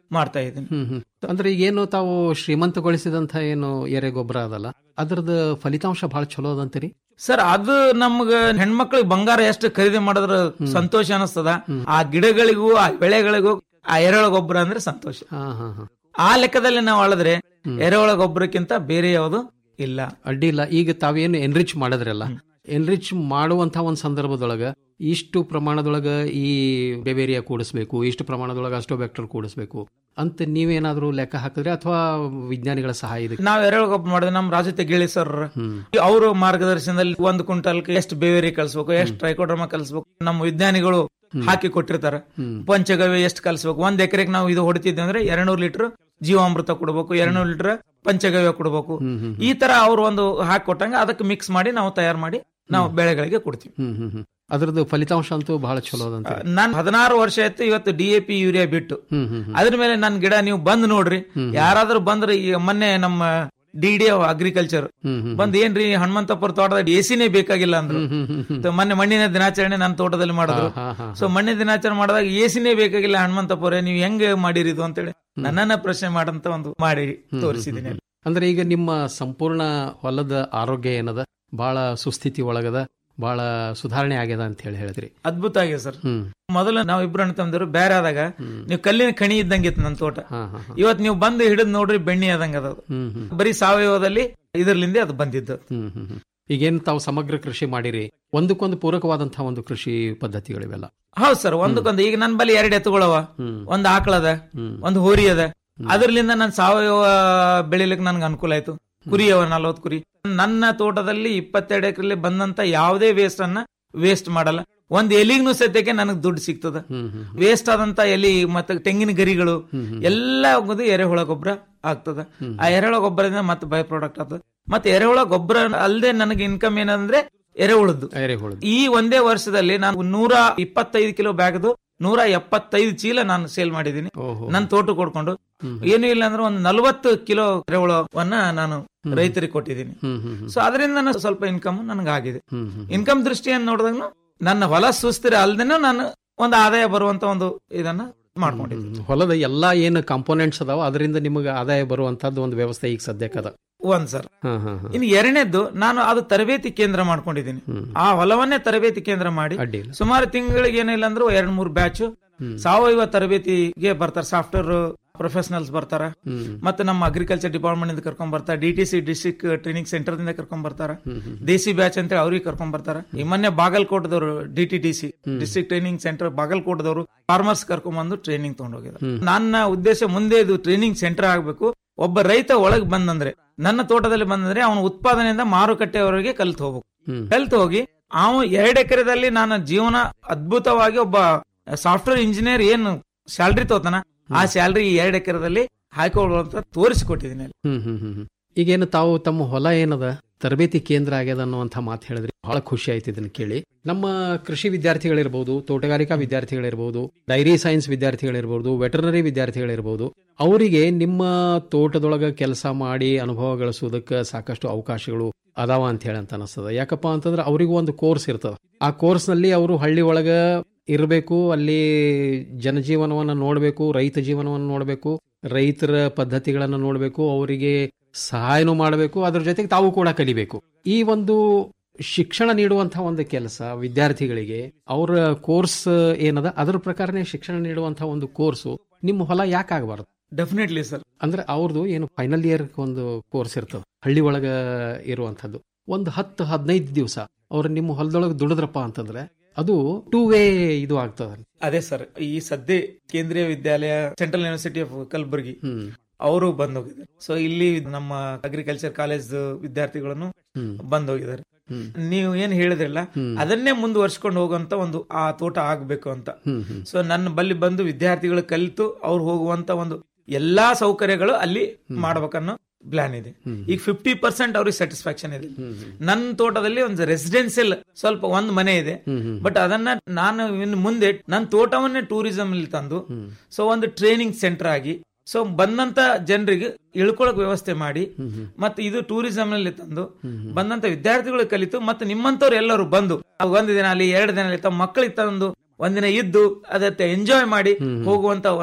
ಮಾಡ್ತಾ ಇದ್ದೀನಿ ಹ್ಮ್ ಹ್ಮ್ ಅಂದ್ರೆ ಈಗೇನು ತಾವು ಶ್ರೀಮಂತಗೊಳಿಸಿದಂತ ಏನು ಎರೆ ಗೊಬ್ಬರ ಅದಲ್ಲ ಅದ್ರದ್ದು ಫಲಿತಾಂಶ ಬಹಳ ಚಲೋ ಅದಂತೀರಿ ಸರ್ ಅದು ನಮ್ಗ ಹೆಣ್ಮಕ್ಳಿಗೆ ಬಂಗಾರ ಎಷ್ಟು ಖರೀದಿ ಮಾಡಿದ್ರ ಸಂತೋಷ ಅನಿಸ್ತದ ಆ ಗಿಡಗಳಿಗೂ ಆ ಬೆಳೆಗಳಿಗೂ ಆ ಎರೆಹುಳ ಗೊಬ್ಬರ ಅಂದ್ರೆ ಸಂತೋಷ ಹಾ ಹಾ ಹಾ ಆ ಲೆಕ್ಕದಲ್ಲಿ ನಾವು ಅಳದ್ರೆ ಎರೆಹುಳ ಗೊಬ್ಬರಕ್ಕಿಂತ ಬೇರೆ ಯಾವುದು ಇಲ್ಲ ಅಡ್ಡಿ ಇಲ್ಲ ಈಗ ತಾವೇನು ಎನ್ರಿಚ್ ಮಾಡಿದ್ರಲ್ಲ ಎನ್ರಿಚ್ ಮಾಡುವಂತ ಒಂದು ಸಂದರ್ಭದೊಳಗ ಇಷ್ಟು ಪ್ರಮಾಣದೊಳಗ ಈ ಬೆವೇರಿಯಾ ಕೂಡಿಸ್ಬೇಕು ಇಷ್ಟು ಪ್ರಮಾಣದೊಳಗ ಅಸ್ಟೋಬ್ಯಾಕ್ಟರ್ ಕೂಡಿಸ್ಬೇಕು ಅಂತ ನೀವೇನಾದ್ರೂ ಲೆಕ್ಕ ಹಾಕಿದ್ರೆ ಅಥವಾ ವಿಜ್ಞಾನಿಗಳ ಸಹಾಯ ಇದಕ್ಕೆ ನಾವ್ ಎರೆಹುಳ ಗೊಬ್ಬರ ಮಾಡಿದ್ರೆ ನಮ್ ರಾಜು ತೆಗಿಳಿ ಸರ್ ಅವರು ಮಾರ್ಗದರ್ಶನದಲ್ಲಿ ಒಂದು ಕ್ವಿಂಟಲ್ ಎಷ್ಟು ಬೇವೇರಿ ಕಲಿಸ್ಬೇಕು ಎಷ್ಟು ಟ್ರೈಕೋಡ್ರಮ ಕಲಿಸ್ಬೇಕು ನಮ್ಮ ವಿಜ್ಞಾನಿಗಳು ಹಾಕಿ ಕೊಟ್ಟಿರ್ತಾರ ಪಂಚಗವ್ಯ ಎಷ್ಟು ಕಲಿಸ್ಬೇಕು ಒಂದ್ ಎಕರೆಗೆ ನಾವು ಇದು ಹೊಡಿತಿದ್ವಿ ಅಂದ್ರೆ ಎರಡ್ನೂರು ಲೀಟರ್ ಜೀವಾಮೃತ ಕೊಡಬೇಕು ಎರಡ್ನೂರು ಲೀಟರ್ ಪಂಚಗವ್ಯ ಕೊಡಬೇಕು ಈ ತರ ಅವ್ರು ಒಂದು ಹಾಕಿ ಕೊಟ್ಟಂಗ ಅದಕ್ಕೆ ಮಿಕ್ಸ್ ಮಾಡಿ ನಾವು ತಯಾರು ಮಾಡಿ ನಾವು ಬೆಳೆಗಳಿಗೆ ಕೊಡ್ತೀವಿ ಹ್ಮ್ ಹ್ಮ್ ಹ್ಮ್ ಅದ್ರದ್ದು ಫಲಿತಾಂಶ ಅಂತೂ ಬಹಳ ಚಲೋ ಅದಂತ ನಾನ್ ಹದಿನಾರು ವರ್ಷ ಆಯ್ತು ಇವತ್ತು ಡಿ ಎ ಪಿ ಯೂರಿಯಾ ಬಿಟ್ಟು ಹ್ಮ್ ಹ್ಮ್ ಹ್ಮ್. ಅದ್ರ ಮೇಲೆ ನನ್ ಗಿಡ ನೀವು ಬಂದ್ ನೋಡ್ರಿ ಯಾರಾದ್ರೂ ಬಂದ್ರೆ ಈಗ ಮೊನ್ನೆ ನಮ್ಮ ಡಿ ಡಿ ಅಗ್ರಿಕಲ್ಚರ್ ಹ್ಮ್ ಹ್ಮ್ ಬಂದ್ ಏನ್ರಿ ಹನುಮಂತಪುರ ತೋಟದಲ್ಲಿ ಎಸಿನೇ ಬೇಕಾಗಿಲ್ಲ ಅಂದ್ರು ಸೊ ಮೊನ್ನೆ ಮಣ್ಣಿನ ದಿನಾಚರಣೆ ನನ್ನ ತೋಟದಲ್ಲಿ ಮಾಡಿದ್ರು ಹಾ, ಹಾ, ಸೊ ಮಣ್ಣಿನ ದಿನಾಚರಣೆ ಮಾಡಿದಾಗ ಎಸಿನೇ ಬೇಕಾಗಿಲ್ಲ ಹನುಮಂತಪುರ ನೀವು ಹೆಂಗ್ ಮಾಡಿರಿ ಇದು ಅಂತೇಳಿ ನನ್ನನ್ನ ಪ್ರಶ್ನೆ ಮಾಡಂತ ಒಂದು ಮಾಡಿ ತೋರಿಸಿದ್ದೀನಿ ಅಲ್ಲಿ. ಅಂದ್ರೆ ಈಗ ನಿಮ್ಮ ಸಂಪೂರ್ಣ ಹೊಲದ ಆರೋಗ್ಯ ಏನದ ಬಹಳ ಸುಸ್ಥಿತಿ ಒಳಗದ ಬಹಳ ಸುಧಾರಣೆ ಆಗ್ಯದ ಅಂತ ಹೇಳಿ ಹೇಳಿದ್ರಿ ಅದ್ಭುತ ಆಗಿದೆ ಸರ್ ಹ್ಮ್ ಮೊದಲು ನಾವು ಇಬ್ರು ಅಣ್ಣ ತಮ್ಮದಿರು ಬೇರೆ ಆದಾಗ ನೀವು ಕಲ್ಲಿನ ಖಣಿ ಇದ್ದಂಗಿತ್ತು ನನ್ನ ತೋಟ ಹಾ ಹಾ ಹಾ. ಇವತ್ ನೀವು ಬಂದು ಹಿಡಿದ್ ನೋಡ್ರಿ ಬೆಣ್ಣೆ ಆದಂಗ ಅದ ಅದು. ಹ್ಮ್ ಹ್ಮ್ ಬರೀ ಸಾವಯವದಲ್ಲಿ ಇದರ್ಲಿಂದ ಅದು ಬಂದಿದ್ದು ಹ್ಮ್ ಹ್ಮ್ ಹ್ಮ್. ಈಗೇನ್ ತಾವು ಸಮಗ್ರ ಕೃಷಿ ಮಾಡಿರಿ ಒಂದಕ್ಕೊಂದು ಪೂರಕವಾದಂತಹ ಒಂದು ಕೃಷಿ ಪದ್ಧತಿಗಳಿವೆಲ್ಲ ಹೌದ್ ಸರ್ ಒಂದಕ್ಕೊಂದು ಈಗ ನನ್ ಬಳಿ ಎರಡು ಎತ್ತುಗಳವ ಹ್ಮ್. ಒಂದ್ ಆಕಳದ ಹ್ಮ್. ಒಂದು ಹೋರಿ ಅದ ಅದ್ರಲಿಂದ ನನ್ ಸಾವಯವ ಬೆಳಿಲಿಕ್ಕೆ ನನ್ಗೆ ಅನುಕೂಲ ಆಯ್ತು ಕುರಿ ಅವ ನಲ್ವತ್ ಕುರಿ ನನ್ನ ತೋಟದಲ್ಲಿ ಇಪ್ಪತ್ತೆರಡು ಎಕರೆಲಿ ಬಂದಂತ ಯಾವುದೇ ವೇಸ್ಟ್ ಅನ್ನ ವೇಸ್ಟ್ ಮಾಡಲ್ಲ ಒಂದ್ ಎಲಿಗ್ನು ಸದ್ಯಕ್ಕೆ ನನಗ್ ದುಡ್ಡು ಸಿಗ್ತದ ಹ್ಮ್ ಹ್ಮ್ ವೇಸ್ಟ್ ಆದಂತ ಎಲಿ ಮತ್ತೆ ತೆಂಗಿನ ಗರಿಗಳು ಎಲ್ಲ ಹೋಗೋದು ಎರೆಹುಳ ಗೊಬ್ಬರ ಆಗ್ತದ ಆ ಎರೆಹುಳ ಗೊಬ್ಬರದಿಂದ ಮತ್ತೆ ಬೈ ಪ್ರಾಡಕ್ಟ್ ಆಗ್ತದ ಮತ್ತೆ ಎರೆಹುಳ ಗೊಬ್ಬರ ಅಲ್ಲದೆ ನನಗೆ ಇನ್ಕಮ್ ಏನಂದ್ರೆ ಎರೆಹುಳದ್ದು ಎರೆಹುಳದ್ದು ಈ ಒಂದೇ ವರ್ಷದಲ್ಲಿ ನಾನು ನೂರ ಇಪ್ಪತ್ತೈದು ಕಿಲೋ ಬ್ಯಾಗ್ದು ನೂರ ಎಪ್ಪತ್ತೈದು ಚೀಲ ನಾನು ಸೇಲ್ ಮಾಡಿದ್ದೀನಿ ಓಹೋ ನನ್ನ ತೋಟ ಕೊಡ್ಕೊಂಡು ಏನು ಇಲ್ಲ ಅಂದ್ರೆ ಒಂದು ನಲವತ್ತು ಕಿಲೋ ಎರೆಹುಳವನ್ನ ನಾನು ರೈತರಿಗೆ ಕೊಟ್ಟಿದ್ದೀನಿ ಹ್ಮ್ ಹ್ಮ್ ಹ್ಮ್. ಸೊ ಅದರಿಂದ ನಾನು ಸ್ವಲ್ಪ ಇನ್ಕಮ್ ನನಗೆ ಆಗಿದೆ ಹ್ಮ್ ಹ್ಮ್ ಇನ್ಕಮ್ ದೃಷ್ಟಿಯನ್ನು ನೋಡಿದಾಗ ನನ್ನ ಹೊಲ ಸುಸ್ತಿರ ಅಲ್ದೇನೆ ನಾನು ಒಂದು ಆದಾಯ ಬರುವಂತ ಒಂದು ಇದನ್ನ ಮಾಡ್ಕೊಂಡಿದ್ದೀನಿ ಹ್ಮ್. ಹೊಲದ ಎಲ್ಲಾ ಏನು ಕಾಂಪೋನೆಂಟ್ಸ್ ಅದಾವ ಅದರಿಂದ ನಿಮಗೆ ಆದಾಯ ಬರುವಂತದ್ದು ಒಂದು ವ್ಯವಸ್ಥೆ ಈಗ ಸದ್ಯಕ್ಕದ ಒಂದ್ ಸರ್ ಹಾ ಹಾ ಹಾ ಇನ್ನು ಎರಡನೇದ್ದು ನಾನು ಅದು ತರಬೇತಿ ಕೇಂದ್ರ ಮಾಡ್ಕೊಂಡಿದ್ದೀನಿ ಆ ಹೊಲವನ್ನೇ ತರಬೇತಿ ಕೇಂದ್ರ ಮಾಡಿ ಅಡ್ಡಿ ಇಲ್ಲ. ಸುಮಾರು ತಿಂಗಳಿಗೆ ಏನಿಲ್ಲ ಅಂದ್ರೂ ಎರಡ್ ಮೂರ್ ಬ್ಯಾಚ್ ಸಾವಯವ ತರಬೇತಿಗೆ ಬರ್ತಾರೆ ಸಾಫ್ಟ್ವೇರ್ ಪ್ರೊಫೆಷನಲ್ಸ್ ಬರ್ತಾರ ಹ್ಮ್. ಮತ್ತೆ ನಮ್ಮ ಅಗ್ರಿಕಲ್ಚರ್ ಡಿಪಾರ್ಟ್ಮೆಂಟ್ ಇಂದ ಕರ್ಕೊಂಡ್ ಬರ್ತಾರೆ D T C district training centre ದಿಂದ ಕರ್ಕೊಂಡ್ ಬರ್ತಾರ ದೇಸಿ ಬ್ಯಾಚ್ ಅಂತ ಅವ್ರಿಗೆ ಕರ್ಕೊಂಡ್ ಬರ್ತಾರ ಈ ಮೊನ್ನೆ ಬಾಗಲಕೋಟದವರು D T T C district training centre ಬಾಗಲಕೋಟದವರು ಫಾರ್ಮರ್ಸ್ ಕರ್ಕೊಂಡ್ ಬಂದು ಟ್ರೈನಿಂಗ್ ತಗೊಂಡೋಗಿದ್ದಾರೆ ನನ್ನ ಉದ್ದೇಶ ಮುಂದೆ ಇದು ಟ್ರೈನಿಂಗ್ ಸೆಂಟರ್ ಆಗಬೇಕು ಒಬ್ಬ ರೈತ ಒಳಗ್ ಬಂದಂದ್ರೆ ನನ್ನ ತೋಟದಲ್ಲಿ ಬಂದಂದ್ರೆ ಅವನ ಉತ್ಪಾದನೆಯಿಂದ ಮಾರುಕಟ್ಟೆವರೆಗೆ ಕಲ್ತು ಹೋಗ್ಬೇಕು ಹ್ಮ್. ಕಲ್ತು ಹೋಗಿ ಅವನು ಎರಡು ಎಕರೆದಲ್ಲಿ ನಾನು ಜೀವನ ಅದ್ಭುತವಾಗಿ ಒಬ್ಬ ಸಾಫ್ಟ್ವೇರ್ ಇಂಜಿನಿಯರ್ ಏನು ಸ್ಯಾಲ್ರಿ ತೋತಾನ ಆ ಸ್ಯಾಲ್ರಿ ಈ ಎರಡು ಎಕರೆದಲ್ಲಿ ಹಾಕೊಳ್ಳುವಂತ ತೋರಿಸಿಕೊಟ್ಟಿದ್ದೀನಿ ಅಲ್ಲಿ. ಹ್ಮ್ ಹ್ಮ್ ಹ್ಮ್ ಹ್ಮ್. ಈಗೇನು ತಾವು ತಮ್ಮ ಹೊಲ ಏನದ ತರಬೇತಿ ಕೇಂದ್ರ ಆಗ್ಯದ ಅನ್ನುವಂಥ ಮಾತು ಹೇಳಿದ್ರಿ ಬಹಳ ಖುಷಿ ಆಯ್ತು ಇದನ್ನ ಕೇಳಿ ನಮ್ಮ ಕೃಷಿ ವಿದ್ಯಾರ್ಥಿಗಳಿರ್ಬೋದು ತೋಟಗಾರಿಕಾ ವಿದ್ಯಾರ್ಥಿಗಳಿರ್ಬೋದು ಡೈರಿ ಸೈನ್ಸ್ ವಿದ್ಯಾರ್ಥಿಗಳಿರ್ಬೋದು ವೆಟರ್ನರಿ ವಿದ್ಯಾರ್ಥಿಗಳಿರ್ಬೋದು ಅವರಿಗೆ ನಿಮ್ಮ ತೋಟದೊಳಗ ಕೆಲಸ ಮಾಡಿ ಅನುಭವ ಗಳಿಸೋದಕ್ಕೆ ಸಾಕಷ್ಟು ಅವಕಾಶಗಳು ಅದಾವ ಅಂತ ಹೇಳಿ ಅಂತ ಅನಿಸ್ತದ ಯಾಕಪ್ಪ ಅಂತಂದ್ರೆ ಅವರಿಗೂ ಒಂದು ಕೋರ್ಸ್ ಇರ್ತದ ಆ ಕೋರ್ಸ್ನಲ್ಲಿ ಅವರು ಹಳ್ಳಿ ಒಳಗ ಇರಬೇಕು ಅಲ್ಲಿ ಜನಜೀವನವನ್ನು ನೋಡಬೇಕು ರೈತ ಜೀವನವನ್ನು ನೋಡಬೇಕು ರೈತರ ಪದ್ಧತಿಗಳನ್ನು ನೋಡಬೇಕು ಅವರಿಗೆ ಸಹಾಯನೂ ಮಾಡಬೇಕು ಅದ್ರ ಜೊತೆಗೆ ತಾವು ಕೂಡ ಕಲಿಬೇಕು ಈ ಒಂದು ಶಿಕ್ಷಣ ನೀಡುವಂತಹ ಒಂದು ಕೆಲಸ ವಿದ್ಯಾರ್ಥಿಗಳಿಗೆ ಅವರ ಕೋರ್ಸ್ ಏನದ ಅದ್ರ ಪ್ರಕಾರನೇ ಶಿಕ್ಷಣ ನೀಡುವಂತಹ ಒಂದು ಕೋರ್ಸು ನಿಮ್ಮ ಹೊಲ ಯಾಕೆ ಆಗಬಾರ್ದು ಡೆಫಿನೆಟ್ಲಿ ಸರ್ ಅಂದ್ರೆ ಅವ್ರದ್ದು ಏನು ಫೈನಲ್ ಇಯರ್ ಒಂದು ಕೋರ್ಸ್ ಇರ್ತದೆ ಹಳ್ಳಿ ಒಳಗ ಇರುವಂತದ್ದು ಒಂದು ಹತ್ತು ಹದಿನೈದು ದಿವಸ ಅವ್ರು ನಿಮ್ಮ ಹೊಲದೊಳಗೆ ದುಡಿದ್ರಪ್ಪ ಅಂತಂದ್ರೆ ಅದು ಟೂ ವೇ ಇದು ಆಗ್ತದೆ ಅದೇ ಸರ್ ಈ ಸದ್ಯ Kendriya Vidyalaya central university of Kalaburagi ಅವರು ಬಂದ್ ಹೋಗಿದ್ದಾರೆ ಸೊ ಇಲ್ಲಿ ನಮ್ಮ ಅಗ್ರಿಕಲ್ಚರ್ ಕಾಲೇಜ್ ವಿದ್ಯಾರ್ಥಿಗಳನ್ನು ಬಂದ್ ಹೋಗಿದ್ದಾರೆ ನೀವು ಏನ್ ಹೇಳಿದ್ರಲ್ಲ ಅದನ್ನೇ ಮುಂದುವರ್ಸ್ಕೊಂಡು ಹೋಗುವಂತ ಒಂದು ಆ ತೋಟ ಆಗ್ಬೇಕು ಅಂತ ಸೊ ನನ್ನ ಬಲ್ಲಿ ಬಂದು ವಿದ್ಯಾರ್ಥಿಗಳು ಕಲಿತು ಅವ್ರು ಹೋಗುವಂತ ಒಂದು ಎಲ್ಲಾ ಸೌಕರ್ಯಗಳು ಅಲ್ಲಿ ಮಾಡ್ಬೇಕನ್ನೋ ಪ್ಲಾನ್ ಇದೆ ಈಗ ಫಿಫ್ಟಿ ಪರ್ಸೆಂಟ್ ಅವ್ರಿಗೆ ಸ್ಯಾಟಿಸ್ಫ್ಯಾಕ್ಷನ್ ಇದೆ ನನ್ನ ತೋಟದಲ್ಲಿ ಒಂದು ರೆಸಿಡೆನ್ಸಿಯಲ್ ಸ್ವಲ್ಪ ಒಂದ್ ಮನೆ ಇದೆ ಬಟ್ ಅದನ್ನ ನಾನು ಇನ್ನು ಮುಂದೆ ನನ್ನ ತೋಟವನ್ನೇ ಟೂರಿಸಂ ಅಲ್ಲಿ ತಂದು ಸೊ ಒಂದು ಟ್ರೈನಿಂಗ್ ಸೆಂಟರ್ ಆಗಿ ಸೊ ಬಂದಂತ ಜನರಿಗೆ ಇಳ್ಕೊಳಕ್ ವ್ಯವಸ್ಥೆ ಮಾಡಿ ಮತ್ತೆ ಇದು ಟೂರಿಸಂ ನಲ್ಲಿ ತಂದು ಬಂದಂತ ವಿದ್ಯಾರ್ಥಿಗಳು ಕಲಿತು ಮತ್ತೆ ನಿಮ್ಮಂತವ್ರು ಎಲ್ಲರೂ ಬಂದು ಒಂದು ದಿನ ಅಲ್ಲಿ ಎರಡು ದಿನ ಅಲ್ಲಿ ತಮ್ಮ ಮಕ್ಕಳಿಗೆ ತಂದು ಒಂದಿನ ಇದ್ದು ಅದಕ್ಕೆ ಎಂಜಾಯ್ ಮಾಡಿ ಹೋಗುವಂತ ಒಂದು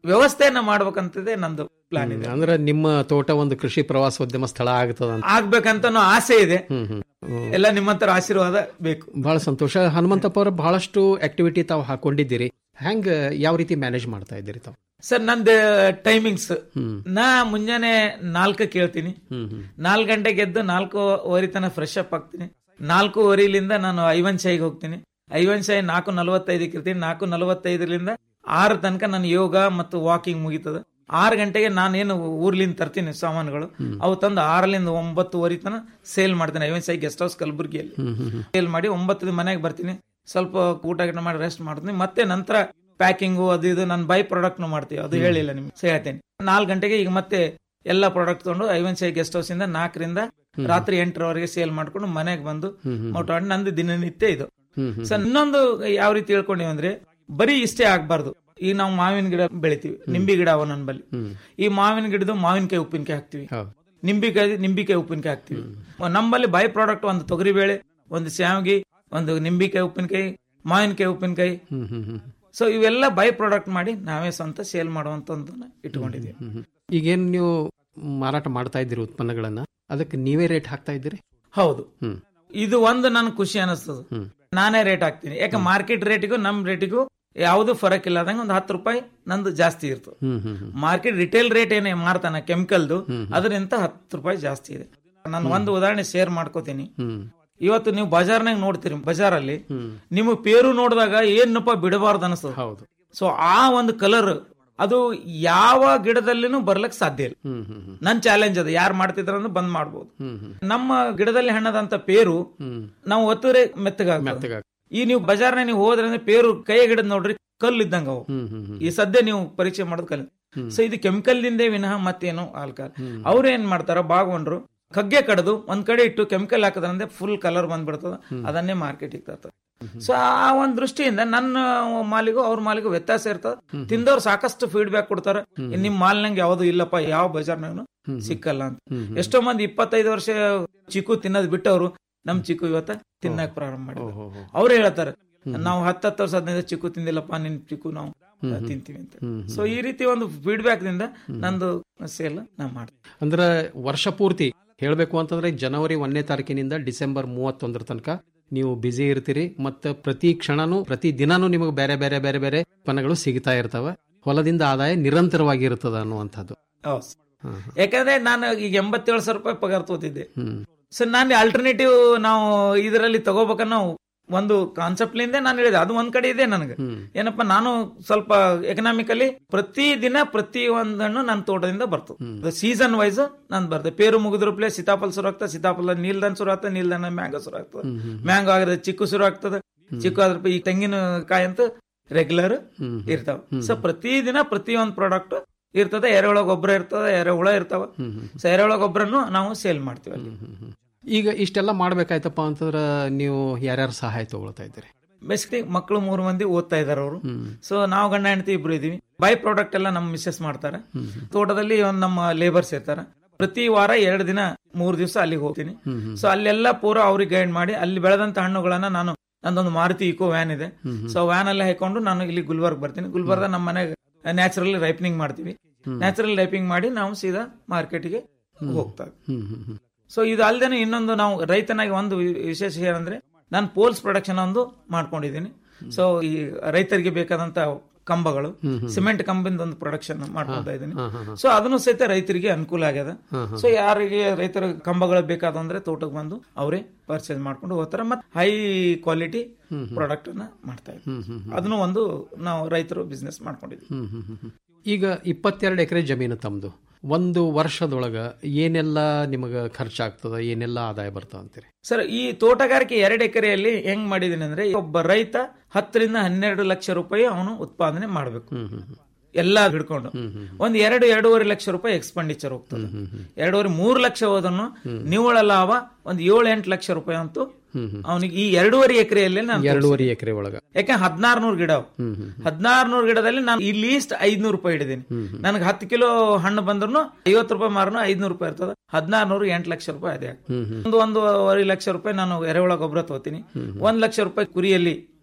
ವ್ಯವಸ್ಥೆಯನ್ನ ಮಾಡ್ಬೇಕಂತದೇ ನಂದು ಪ್ಲಾನ್ ಇದೆ ಅಂದ್ರೆ ನಿಮ್ಮ ತೋಟ ಒಂದು ಕೃಷಿ ಪ್ರವಾಸೋದ್ಯಮ ಸ್ಥಳ ಆಗ್ತದ ಅಂತ ಆಗ್ಬೇಕಂತ ಆಸೆ ಇದೆ ಹ್ಮ್ ಹ್ಮ್ ಹ್ಮ್. ಎಲ್ಲ ನಿಮ್ಮಂತರ ಆಶೀರ್ವಾದ ಬೇಕು ಬಹಳ ಸಂತೋಷ ಹನುಮಂತಪ್ಪ ಅವ್ರ ಬಹಳಷ್ಟು ಆಕ್ಟಿವಿಟಿ ತಾವು ಹಾಕೊಂಡಿದ್ದೀರಿ ಹೆಂಗ್ ಯಾವ ರೀತಿ ಮ್ಯಾನೇಜ್ ಮಾಡ್ತಾ ಇದ್ದೀರಿ ತಾವು ಸರ್ ನಂದು ಟೈಮಿಂಗ್ಸ್ ಹ್ಮ್. ನಾ ಮುಂಜಾನೆ ನಾಲ್ಕಕ್ಕೆ ಕೇಳ್ತೀನಿ ಹ್ಮ್ ಹ್ಮ್ ನಾಲ್ಕು ಗಂಟೆಗೆ ಎದ್ದು ನಾಲ್ಕೂವರೆ ತನಕ ಫ್ರೆಶ್ ಅಪ್ ಆಗ್ತೀನಿ ನಾಲ್ಕೂವರೆಲಿಂದ ನಾನು ಐವನ್ ಶಾಯಿಗೆ ಹೋಗ್ತೀನಿ ಐವನ್ ಶಾಯಿ ನಾಲ್ಕು ನಲವತ್ತೈದಕ್ಕೆ ಇರ್ತೀನಿ ನಾಲ್ಕು ನಲವತ್ತೈದರಿಂದ ಆರು ತನಕ ನಾನು ಯೋಗ ಮತ್ತು ವಾಕಿಂಗ್ ಮುಗೀತದ ಆರು ಗಂಟೆಗೆ ನಾನೇನು ಊರ್ಲಿಂದ ತರ್ತೀನಿ ಸಾಮಾನುಗಳು ಅವು ತಂದು ಆರರಿಂದ ಒಂಬತ್ತುವರೆ ತನಕ ಸೇಲ್ ಮಾಡ್ತೀನಿ ಐವನ್ ಶಾಯಿ ಗೆಸ್ಟ್ ಹೌಸ್ ಕಲಬುರಗಿಯಲ್ಲಿ ಹ್ಮ್ ಹ್ಮ್ ಹ್ಮ್. ಸೇಲ್ ಮಾಡಿ ಒಂಬತ್ತು ಮನೆಗೆ ಬರ್ತೀನಿ ಸ್ವಲ್ಪ ಊಟ ಗಿಟ ಮಾಡಿ ರೆಸ್ಟ್ ಮಾಡ್ತೀನಿ ಮತ್ತೆ ನಂತರ ಪ್ಯಾಕಿಂಗು ಅದು ಇದು ನಾನು ಬೈ ಪ್ರಾಡಕ್ಟ್ ಮಾಡ್ತೀವಿ ಅದು ಹೇಳಿಲ್ಲ ನಿಮ್ಗೆ ಸೇ ಹೇಳ್ತೇನೆ ನಾಲ್ಕು ಗಂಟೆಗೆ ಈಗ ಮತ್ತೆ ಎಲ್ಲ ಪ್ರಾಡಕ್ಟ್ ತಗೊಂಡು ಐವನ್ ಶಾಯಿ ಗೆಸ್ಟ್ ಹೌಸ್ ಇಂದ ನಾಲ್ಕರಿಂದ ಹ್ಮ್. ರಾತ್ರಿ ಎಂಟರವರೆಗೆ ಸೇಲ್ ಮಾಡ್ಕೊಂಡು ಮನೆಗೆ ಬಂದು ಹ್ಮ್ ಹ್ಮ್. ಊಟ ಮಾಡಿ ನಂದು ದಿನನಿತ್ಯ ಇದು ಹ್ಮ್ ಹ್ಮ್. ಸೊ ಇನ್ನೊಂದು ಯಾವ ರೀತಿ ಹೇಳ್ಕೊಂಡಿವಿ ಅಂದ್ರೆ ಬರೀ ಇಷ್ಟೇ ಆಗ್ಬಾರ್ದು ಈಗ ನಾವು ಮಾವಿನ ಗಿಡ ಬೆಳಿತೀವಿ ನಿಂಬಿ ಗಿಡ ಅವ ನನ್ನ ಬಲ್ಲಿ ಹ್ಮ್. ಈ ಮಾವಿನ ಗಿಡದ ಮಾವಿನಕಾಯಿ ಉಪ್ಪಿನಕಾಯಿ ಹಾಕ್ತಿವಿ ಹೌದು. ನಿಂಬಿಕಾಯಿ ನಿಂಬಿಕಾಯಿ ಉಪ್ಪಿನಕಾಯಿ ಹಾಕ್ತಿವಿ ನಮ್ಮಲ್ಲಿ ಬೈ ಪ್ರಾಡಕ್ಟ್ ಒಂದು ತೊಗರಿಬೇಳೆ ಒಂದು ಶಾವಿಗೆ ಒಂದು ನಿಂಬಿಕಾಯಿ ಉಪ್ಪಿನಕಾಯಿ ಮಾವಿನಕಾಯಿ ಉಪ್ಪಿನಕಾಯಿ ಹ್ಮ್ ಹ್ಮ್ ಹ್ಮ್. ಸೊ ಇವೆಲ್ಲ ಬೈ ಪ್ರಾಡಕ್ಟ್ ಮಾಡಿ ನಾವೇ ಸ್ವಂತ ಸೇಲ್ ಮಾಡುವಂತ ಇಟ್ಕೊಂಡಿದ್ದೀವಿ ಹ್ಮ್ ಹ್ಮ್. ಈಗೇನ್ ನೀವು ಮಾರಾಟ ಮಾಡ್ತಾ ಇದ್ದೀರಿ ಉತ್ಪನ್ನಗಳನ್ನ ಅದಕ್ಕೆ ನೀವೇ ರೇಟ್ ಹಾಕ್ತಾ ಇದ್ದೀರಿ ಹೌದು ಹ್ಮ್ ಇದು ಒಂದು ನನ್ ಖುಷಿ ಅನಿಸ್ತದ ಹ್ಮ್. ನಾನೇ ರೇಟ್ ಹಾಕ್ತೀನಿ ಯಾಕೆ ಮಾರ್ಕೆಟ್ ರೇಟಿಗೂ ನಮ್ ರೇಟಿಗೂ ಯಾವುದು ಫರಕ್ ಇಲ್ಲದಂಗ ಒಂದು ಹತ್ತು ರೂಪಾಯಿ ನಂದು ಜಾಸ್ತಿ ಇರ್ತದೆ ಹ್ಮ್ ಹ್ಮ್ ಹ್ಮ್. ಮಾರ್ಕೆಟ್ ರಿಟೇಲ್ ರೇಟ್ ಏನೇ ಮಾರ್ತಾನ ಕೆಮಿಕಲ್ದು ಅದರಿಂದ ಹತ್ತು ರೂಪಾಯಿ ಜಾಸ್ತಿ ಇದೆ ನಾನು ಒಂದು ಉದಾಹರಣೆ ಶೇರ್ ಮಾಡ್ಕೋತೀನಿ ಹ್ಮ್ ಇವತ್ತು ನೀವು ಬಜಾರ್ನಾಗ ನೋಡ್ತೀರಿ ಬಜಾರಲ್ಲಿ ಹ್ಮ್. ನಿಮಗೆ ಪೇರು ನೋಡಿದಾಗ ಏನಪ್ಪ ಬಿಡಬಾರ್ದು ಅನಿಸ್ತದೆ ಹೌದು ಸೊ ಆ ಒಂದು ಕಲರ್ ಅದು ಯಾವ ಗಿಡದಲ್ಲಿನೂ ಬರ್ಲಕ್ ಸಾಧ್ಯ ಇಲ್ಲ ಹ್ಮ್ ಹ್ಮ್ ಹ್ಮ್. ನನ್ ಚಾಲೆಂಜ್ ಅದು ಯಾರು ಮಾಡ್ತಿದ್ರ ಬಂದ್ ಮಾಡ್ಬೋದು ಹ್ಮ್ ಹ್ಮ್. ನಮ್ಮ ಗಿಡದಲ್ಲಿ ಹಣ್ಣದಂತ ಪೇರು ಹ್ಮ್. ನಾವು ಒತ್ತುರೆ ಮೆತ್ತಗ ಮೆತ್ತಗಾಗ್- ಈ ನೀವು ಬಜಾರ್ನ ನೀವು ಹೋದ್ರೆ ಅಂದ್ರೆ ಪೇರು ಕೈ ಗಿಡದ್ ನೋಡ್ರಿ ಕಲ್ಲು ಇದ್ದಂಗ ಅವು ಹ್ಮ್ ಹ್ಮ್ ಹ್ಮ್. ಈ ಸದ್ಯ ನೀವು ಪರೀಕ್ಷೆ ಮಾಡೋದು ಕಲ್ ಹ್ಮ್. ಸೊ ಇದು ಕೆಮಿಕಲ್ ದಿಂದೇ ವಿನಃ ಮತ್ತೇನು ಆಲ್ಕಹಾಲ್ ಹ್ಮ್. ಅವ್ರು ಏನ್ ಮಾಡ್ತಾರ ಬಾಗವಂಡ್ರು ಕಗ್ಗೆ ಕಡ್ದು ಒಂದ್ ಕಡೆ ಇಟ್ಟು ಕೆಮಿಕಲ್ ಹಾಕದ್ರಂದ್ರೆ ಫುಲ್ ಕಲರ್ ಬಂದ್ಬಿಡ್ತದ ಅದನ್ನೇ ಮಾರ್ಕೆಟ್ ತರ್ತಾರೆ ಸೊ ಆ ಒಂದ್ ದೃಷ್ಟಿಯಿಂದ ನನ್ನ ಮಾಲಿಗೂ ಅವ್ರ ಮಾಲಿಗೂ ವ್ಯತ್ಯಾಸ ಇರ್ತದ ತಿಂದವ್ರು ಸಾಕಷ್ಟು ಫೀಡ್ಬ್ಯಾಕ್ ಕೊಡ್ತಾರ ನಿಮ್ ಮಾಲ್ನಂಗೆ ಯಾವ್ದು ಇಲ್ಲಪ್ಪ ಯಾವ ಬಜಾರ್ನಾಗ ಸಿಕ್ಕಲ್ಲ ಅಂತ ಹ್ಮ್. ಎಷ್ಟೋ ಮಂದಿ ಇಪ್ಪತ್ತೈದು ವರ್ಷ ಚಿಕ್ಕು ತಿನ್ನೋದ್ ಬಿಟ್ಟವ್ರು ನಮ್ ಚಿಕ್ಕು ಇವತ್ತ ತಿನ್ನಕ್ ಪ್ರಾರಂಭ ಮಾಡಿದ್ರು ಅವ್ರು ಹೇಳ್ತಾರೆ ನಾವು ಹತ್ತತ್ತು ವರ್ಷ ಹದಿನೈದು ಚಿಕ್ಕು ತಿಂದಿಲ್ಲಪ್ಪ ನಿನ್ ಚಿಕ್ಕು ನಾವು ಹ್ಮ್. ತಿಂತೀವಿ ಅಂತ ಹ್ಮ್. ಸೊ ಈ ರೀತಿ ಒಂದು ಫೀಡ್ಬ್ಯಾಕ್ ದಿಂದ ನಂದು ಸೇಲ್ ನಾ ಮಾಡ್ತೀನಿ ಅಂದ್ರೆ ವರ್ಷ ಪೂರ್ತಿ ಹೇಳ್ಬೇಕು ಅಂತಂದ್ರೆ ಜನವರಿ ಒಂದನೇ ತಾರೀಕಿನಿಂದ ಡಿಸೆಂಬರ್ ಮೂವತ್ತೊಂದರ ತನಕ ನೀವು ಬ್ಯುಸಿ ಇರ್ತೀರಿ ಮತ್ತೆ ಪ್ರತಿ ಕ್ಷಣನೂ ಪ್ರತಿ ದಿನಾನೂ ನಿಮಗೆ ಬೇರೆ ಬೇರೆ ಬೇರೆ ಬೇರೆ ಉತ್ಪನ್ನಗಳು ಸಿಗ್ತಾ ಇರ್ತವೆ ಹೊಲದಿಂದ ಆದಾಯ ನಿರಂತರವಾಗಿ ಇರ್ತದ ಅನ್ನುವಂಥದ್ದು ಹೌದು ಹ್ಮ್. ಯಾಕಂದ್ರೆ ನಾನು ಈಗ ಎಂಬತ್ತೇಳು ಸಾವಿರ ರೂಪಾಯಿ ಪಗಾರ ತಗೋತಿದ್ದೆ ಹ್ಮ್ ಸೊ ನಾನು ಆಲ್ಟರ್ನೇಟಿವ್ ನಾವು ಇದರಲ್ಲಿ ತಗೋಬೇಕನ್ನ ಒಂದು ಕಾನ್ಸೆಪ್ಟ್ ಲಿಂದ ನಾನು ಹೇಳಿದೆ ಅದು ಒಂದ್ ಕಡೆ ಇದೆ ನನಗೆ ಹ್ಮ್. ಏನಪ್ಪ ನಾನು ಸ್ವಲ್ಪ ಎಕನಾಮಿಕಲಿ ಪ್ರತಿ ದಿನ ಪ್ರತಿ ಒಂದನ್ನು ನನ್ನ ತೋಟದಿಂದ ಬರ್ತದೆ ಸೀಸನ್ ವೈಸ್ ನಾನು ಬರ್ತದೆ ಪೇರು ಮುಗಿದ್ರು ಪ್ಲೇ ಸೀತಾಫಲ ಶುರು ಆಗ್ತದೆ ಸೀತಾಫಲ ನೀಲ್ದನ್ ಶುರು ಆಗ್ತದೆ ನೀಲ್ದನ್ ಮ್ಯಾಂಗೋ ಶುರು ಆಗ್ತದೆ ಮ್ಯಾಂಗೋ ಆಗಿದ್ರೆ ಚಿಕ್ಕು ಶುರು ಆಗ್ತದೆ ಚಿಕ್ಕು ಆದ್ರೆ ಈ ತೆಂಗಿನಕಾಯಿ ಅಂತ ರೆಗ್ಯುಲರ್ ಹ್ಮ್. ಇರ್ತಾವ ಸೊ ಪ್ರತಿ ದಿನ ಪ್ರತಿ ಒಂದು ಪ್ರಾಡಕ್ಟ್ ಇರ್ತದೆ ಎರೆಹುಳ ಗೊಬ್ಬರ ಇರ್ತದೆ ಎರೆಹುಳ ಇರ್ತಾವ ಸೊ ಎರೆಹುಳ ಗೊಬ್ಬರನು ನಾವು ಸೇಲ್ ಮಾಡ್ತೀವಿ ಅಲ್ಲಿ ಈಗ ಇಷ್ಟೆಲ್ಲ ಮಾಡ್ಬೇಕಾಯ್ತಪ್ಪ ಅಂತಂದ್ರ ನೀವು ಯಾರ್ಯಾರು ಸಹಾಯ ತಗೊಳ್ತಾ ಇದ್ದೀರಿ ಬೇಸಿಕಲಿ ಮಕ್ಕಳು ಮೂರು ಮಂದಿ ಓದ್ತಾ ಇದಾರೆ ಅವರು ಸೊ ನಾವು ಗಂಡ ಹೆಂಡತಿ ಇಬ್ರು ಇದೀವಿ ಬೈ ಪ್ರಾಡಕ್ಟ್ ಎಲ್ಲ ನಮ್ಮ ಮಿಸ್ಸಸ್ ಮಾಡ್ತಾರೆ ತೋಟದಲ್ಲಿ ಒಂದ್ ನಮ್ಮ ಲೇಬರ್ಸ್ ಇರ್ತಾರ ಪ್ರತಿ ವಾರ ಎರಡು ದಿನ ಮೂರು ದಿವಸ ಅಲ್ಲಿಗೆ ಹೋಗ್ತೀನಿ ಸೊ ಅಲ್ಲೆಲ್ಲ ಪೂರ ಅವ್ರಿಗೆ ಗೈಡ್ ಮಾಡಿ ಅಲ್ಲಿ ಬೆಳೆದಂತ ಹಣ್ಣುಗಳನ್ನ ನಾನು ನಂದೊಂದು ಮಾರುತಿ ಇಕೋ ವ್ಯಾನ್ ಇದೆ ಸೊ ವ್ಯಾನ್ ಅಲ್ಲಿ ಹಾಕೊಂಡು ನಾನು ಇಲ್ಲಿ ಗುಲ್ಬರ್ಗ್ ಬರ್ತೀನಿ ಗುಲ್ಬರ್ಗ ನಮ್ಮ ಮನೆಗೆ ನ್ಯಾಚುರಲ್ ರೈಪನಿಂಗ್ ಮಾಡ್ತೀವಿ ನ್ಯಾಚುರಲ್ ರೈಪಿಂಗ್ ಮಾಡಿ ನಾವು ಸೀದಾ ಮಾರ್ಕೆಟ್ಗೆ ಹೋಗ್ತಾ ಹ್ಮ್ ಹ್ಮ್ ಹ್ಮ್ ಸೊ ಇದು ಅಲ್ಲದೆ ಇನ್ನೊಂದು ನಾವು ರೈತನಾಗಿ ಒಂದು ವಿ- ವಿಶೇಷ ಏನಂದ್ರೆ ನಾನು ಪೋಲ್ಸ್ ಪ್ರೊಡಕ್ಷನ್ ಒಂದು ಮಾಡ್ಕೊಂಡಿದ್ದೀನಿ ಸೊ ಈ ರೈತರಿಗೆ ಬೇಕಾದಂತ ಕಂಬಗಳು ಹ್ಮ್ ಹ್ಮ್. ಸಿಮೆಂಟ್ ಕಂಬಿಂದ ಒಂದು ಪ್ರೊಡಕ್ಷನ್ ಮಾಡ್ಕೊತಾ ಇದ್ದೀನಿ ಹಾ, ಹಾ, ಹಾ. ಸೊ ಅದನ್ನು ಸಹಿತ ರೈತರಿಗೆ ಅನುಕೂಲ ಆಗ್ಯದ ಹಾ, ಹಾ. ಸೊ ಯಾರಿಗೆ ರೈತರ ಕಂಬಗಳು ಬೇಕಾದಂದ್ರೆ ತೋಟಕ್ಕೆ ಬಂದು ಅವರೇ ಪರ್ಚೇಸ್ ಮಾಡ್ಕೊಂಡು ಹೋಗ್ತಾರೆ ಮತ್ತೆ ಹೈ ಕ್ವಾಲಿಟಿ ಹ್ಮ್ ಹ್ಮ್. ಪ್ರಾಡಕ್ಟ್ ಅನ್ನ ಮಾಡ್ತಾ ಇದ್ದೀವಿ ಹ್ಮ್ ಹ್ಮ್ ಹ್ಮ್. ಅದನ್ನು ಒಂದು ನಾವು ರೈತರು ಬಿಸ್ನೆಸ್ ಮಾಡ್ಕೊಂಡಿದ್ವಿ ಹ್ಮ್ ಹ್ಮ್ ಹ್ಮ್ ಹ್ಮ್. ಈಗ ಇಪ್ಪತ್ತೆರಡು ಎಕರೆ ಜಮೀನು ತಮ್ಮದು ಒಂದು ವರ್ಷದೊಳಗ ಏನೆಲ್ಲ ನಿಮಗೆ ಖರ್ಚಾಗ್ತದ ಏನೆಲ್ಲ ಆದಾಯ ಬರ್ತಾವ ಅಂತೀರಿ ಸರ್ ಈ ತೋಟಗಾರಿಕೆ ಎರಡು ಎಕರೆಯಲ್ಲಿ ಹೆಂಗ್ ಮಾಡಿದೀನಿ ಅಂದ್ರೆ ಒಬ್ಬ ರೈತ ಹತ್ತರಿಂದ ಹನ್ನೆರಡು ಲಕ್ಷ ರೂಪಾಯಿ ಅವನು ಉತ್ಪಾದನೆ ಮಾಡಬೇಕು ಎಲ್ಲ ಹಿಡ್ಕೊಂಡು ಒಂದ್ ಎರಡು ಎರಡೂವರೆ ಲಕ್ಷ ರೂಪಾಯಿ ಎಕ್ಸ್ಪೆಂಡಿಚರ್ ಹೋಗ್ತದೆ ಎರಡೂವರೆ ಮೂರು ಲಕ್ಷ ಹೋದನ್ನು ನಿವ್ವಳ ಲಾಭ ಒಂದ್ ಏಳು ಎಂಟು ಲಕ್ಷ ರೂಪಾಯಿ ಅಂತೂ ಹ್ಮ್ ಹ್ಮ್. ಅವನಿಗೆ ಈ ಎರಡೂವರೆ ಎಕರೆಯಲ್ಲಿ ನಾನು ಎರಡೂವರೆ ಎಕರೆ ಒಳಗ ಯಾಕೆ ಹದಿನಾರು ನೂರು ಗಿಡ ಅವು. ಹ್ಮ್ ಹ್ಮ್ ಹದಿನಾರು ನೂರು ಗಿಡದಲ್ಲಿ ನಾನು ಈ ಲೀಸ್ಟ್ ಐದ್ನೂರು ರೂಪಾಯಿ ಹಿಡಿದೀನಿ ನನಗೆ ಹತ್ತು ಕಿಲೋ ಹಣ್ಣು ಬಂದ್ರು ಐವತ್ತು ರೂಪಾಯಿ ಮಾರನು ಐದ್ನೂರು ರೂಪಾಯಿ ಇರ್ತದೆ ಹದಿನಾರು ನೂರು ಎಂಟು ಲಕ್ಷ ರೂಪಾಯಿ ಅದೇ ಆಗ್ತದೆ. ಹ್ಮ್ ಹ್ಮ್ ಒಂದು ಒಂದೂವರೆ ಲಕ್ಷ ರೂಪಾಯಿ ನಾನು ಎರೆಹುಳ ಗೊಬ್ಬರ ತಗೋತೀನಿ ಒಂದ್ ಲಕ್ಷ ರೂಪಾಯಿ ಕುರಿಯಲ್ಲಿ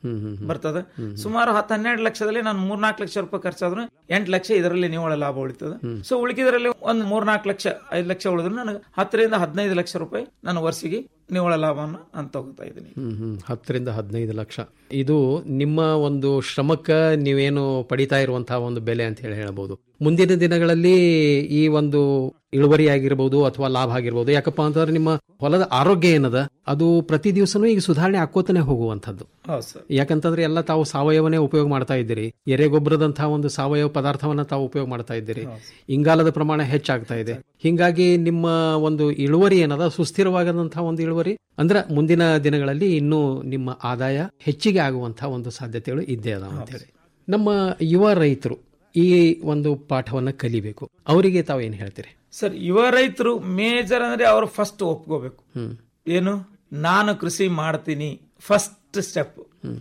ಹ್ಮ್ ಹ್ಮ್ ಹ್ಮ್. ಬರ್ತದ ಸುಮಾರು ಹತ್ತು ಹನ್ನೆರಡು ಲಕ್ಷದಲ್ಲಿ ನಾನು ಮೂರ್ನಾಲ್ಕು ಲಕ್ಷ ರೂಪಾಯಿ ಖರ್ಚಾದ್ರು ಎಂಟು ಲಕ್ಷ ಇದರಲ್ಲಿ ನಿವ್ವಳ ಲಾಭ ಉಳಿತದ ಸೊ ಉಳಿಕಿದ್ರಲ್ಲಿ ಒಂದ್ ಮೂರ್ನಾಲ್ಕು ಲಕ್ಷ ಐದು ಲಕ್ಷ ಉಳಿದ್ರು ನನಗೆ ಹತ್ತರಿಂದ ಹದಿನೈದು ಲಕ್ಷ ರೂಪಾಯಿ ನಾನು ವರ್ಷಿಗೆ ನಿವ್ವಳ ಲಾಭವನ್ನು ನಾನು ತಗೋತಾ ಇದ್ದೀನಿ ಹ್ಮ್ ಹ್ಮ್ ಹತ್ತರಿಂದ ಹದಿನೈದು ಲಕ್ಷ ಇದು ನಿಮ್ಮ ಒಂದು ಶ್ರಮಕ್ಕೆ ನೀವೇನು ಪಡಿತಾ ಇರುವಂತಹ ಒಂದು ಬೆಲೆ ಅಂತ ಹೇಳಿ ಹೇಳಬಹುದು ಮುಂದಿನ ದಿನಗಳಲ್ಲಿ ಈ ಒಂದು ಇಳುವರಿ ಆಗಿರ್ಬೋದು ಅಥವಾ ಲಾಭ ಆಗಿರ್ಬೋದು ಯಾಕಪ್ಪ ಅಂತಂದ್ರೆ ನಿಮ್ಮ ಹೊಲದ ಆರೋಗ್ಯ ಏನದ ಅದು ಪ್ರತಿ ದಿವಸನೂ ಈಗ ಸುಧಾರಣೆ ಆಕೋತಾನೆ ಹೋಗುವಂತದ್ದು ಹೌದು ಸರ್ ಯಾಕಂತಂದ್ರೆ ಎಲ್ಲ ತಾವು ಸಾವಯವನೇ ಉಪಯೋಗ ಮಾಡ್ತಾ ಇದ್ದೀರಿ ಎರೆಗೊಬ್ಬರದಂತಹ ಒಂದು ಸಾವಯವ ಪದಾರ್ಥವನ್ನ ತಾವು ಉಪಯೋಗ ಮಾಡ್ತಾ ಇದ್ದೀರಿ ಇಂಗಾಲದ ಪ್ರಮಾಣ ಹೆಚ್ಚಾಗ್ತಾ ಇದೆ ಹಿಂಗಾಗಿ ನಿಮ್ಮ ಒಂದು ಇಳುವರಿ ಏನದ ಸುಸ್ಥಿರವಾಗದಂತಹ ಒಂದು ಇಳುವರಿ ಅಂದ್ರೆ ಮುಂದಿನ ದಿನಗಳಲ್ಲಿ ಇನ್ನೂ ನಿಮ್ಮ ಆದಾಯ ಹೆಚ್ಚಿಗೆ ಆಗುವಂತಹ ಒಂದು ಸಾಧ್ಯತೆಗಳು ಇದ್ದೇ ಅದಾವ ಅಂತ ಹೇಳಿ ನಮ್ಮ ಯುವ ರೈತರು ಈ ಒಂದು ಪಾಠವನ್ನ ಕಲಿಬೇಕು ಅವರಿಗೆ ತಾವು ಏನ್ ಹೇಳ್ತೀರಿ ಸರ್ ಯುವ ರೈತರು ಮೇಜರ್ ಅಂದ್ರೆ ಅವರು ಫಸ್ಟ್ ಒಪ್ಕೋಬೇಕು ಏನು ನಾನು ಕೃಷಿ ಮಾಡ್ತೀನಿ ಫಸ್ಟ್ ಸ್ಟೆಪ್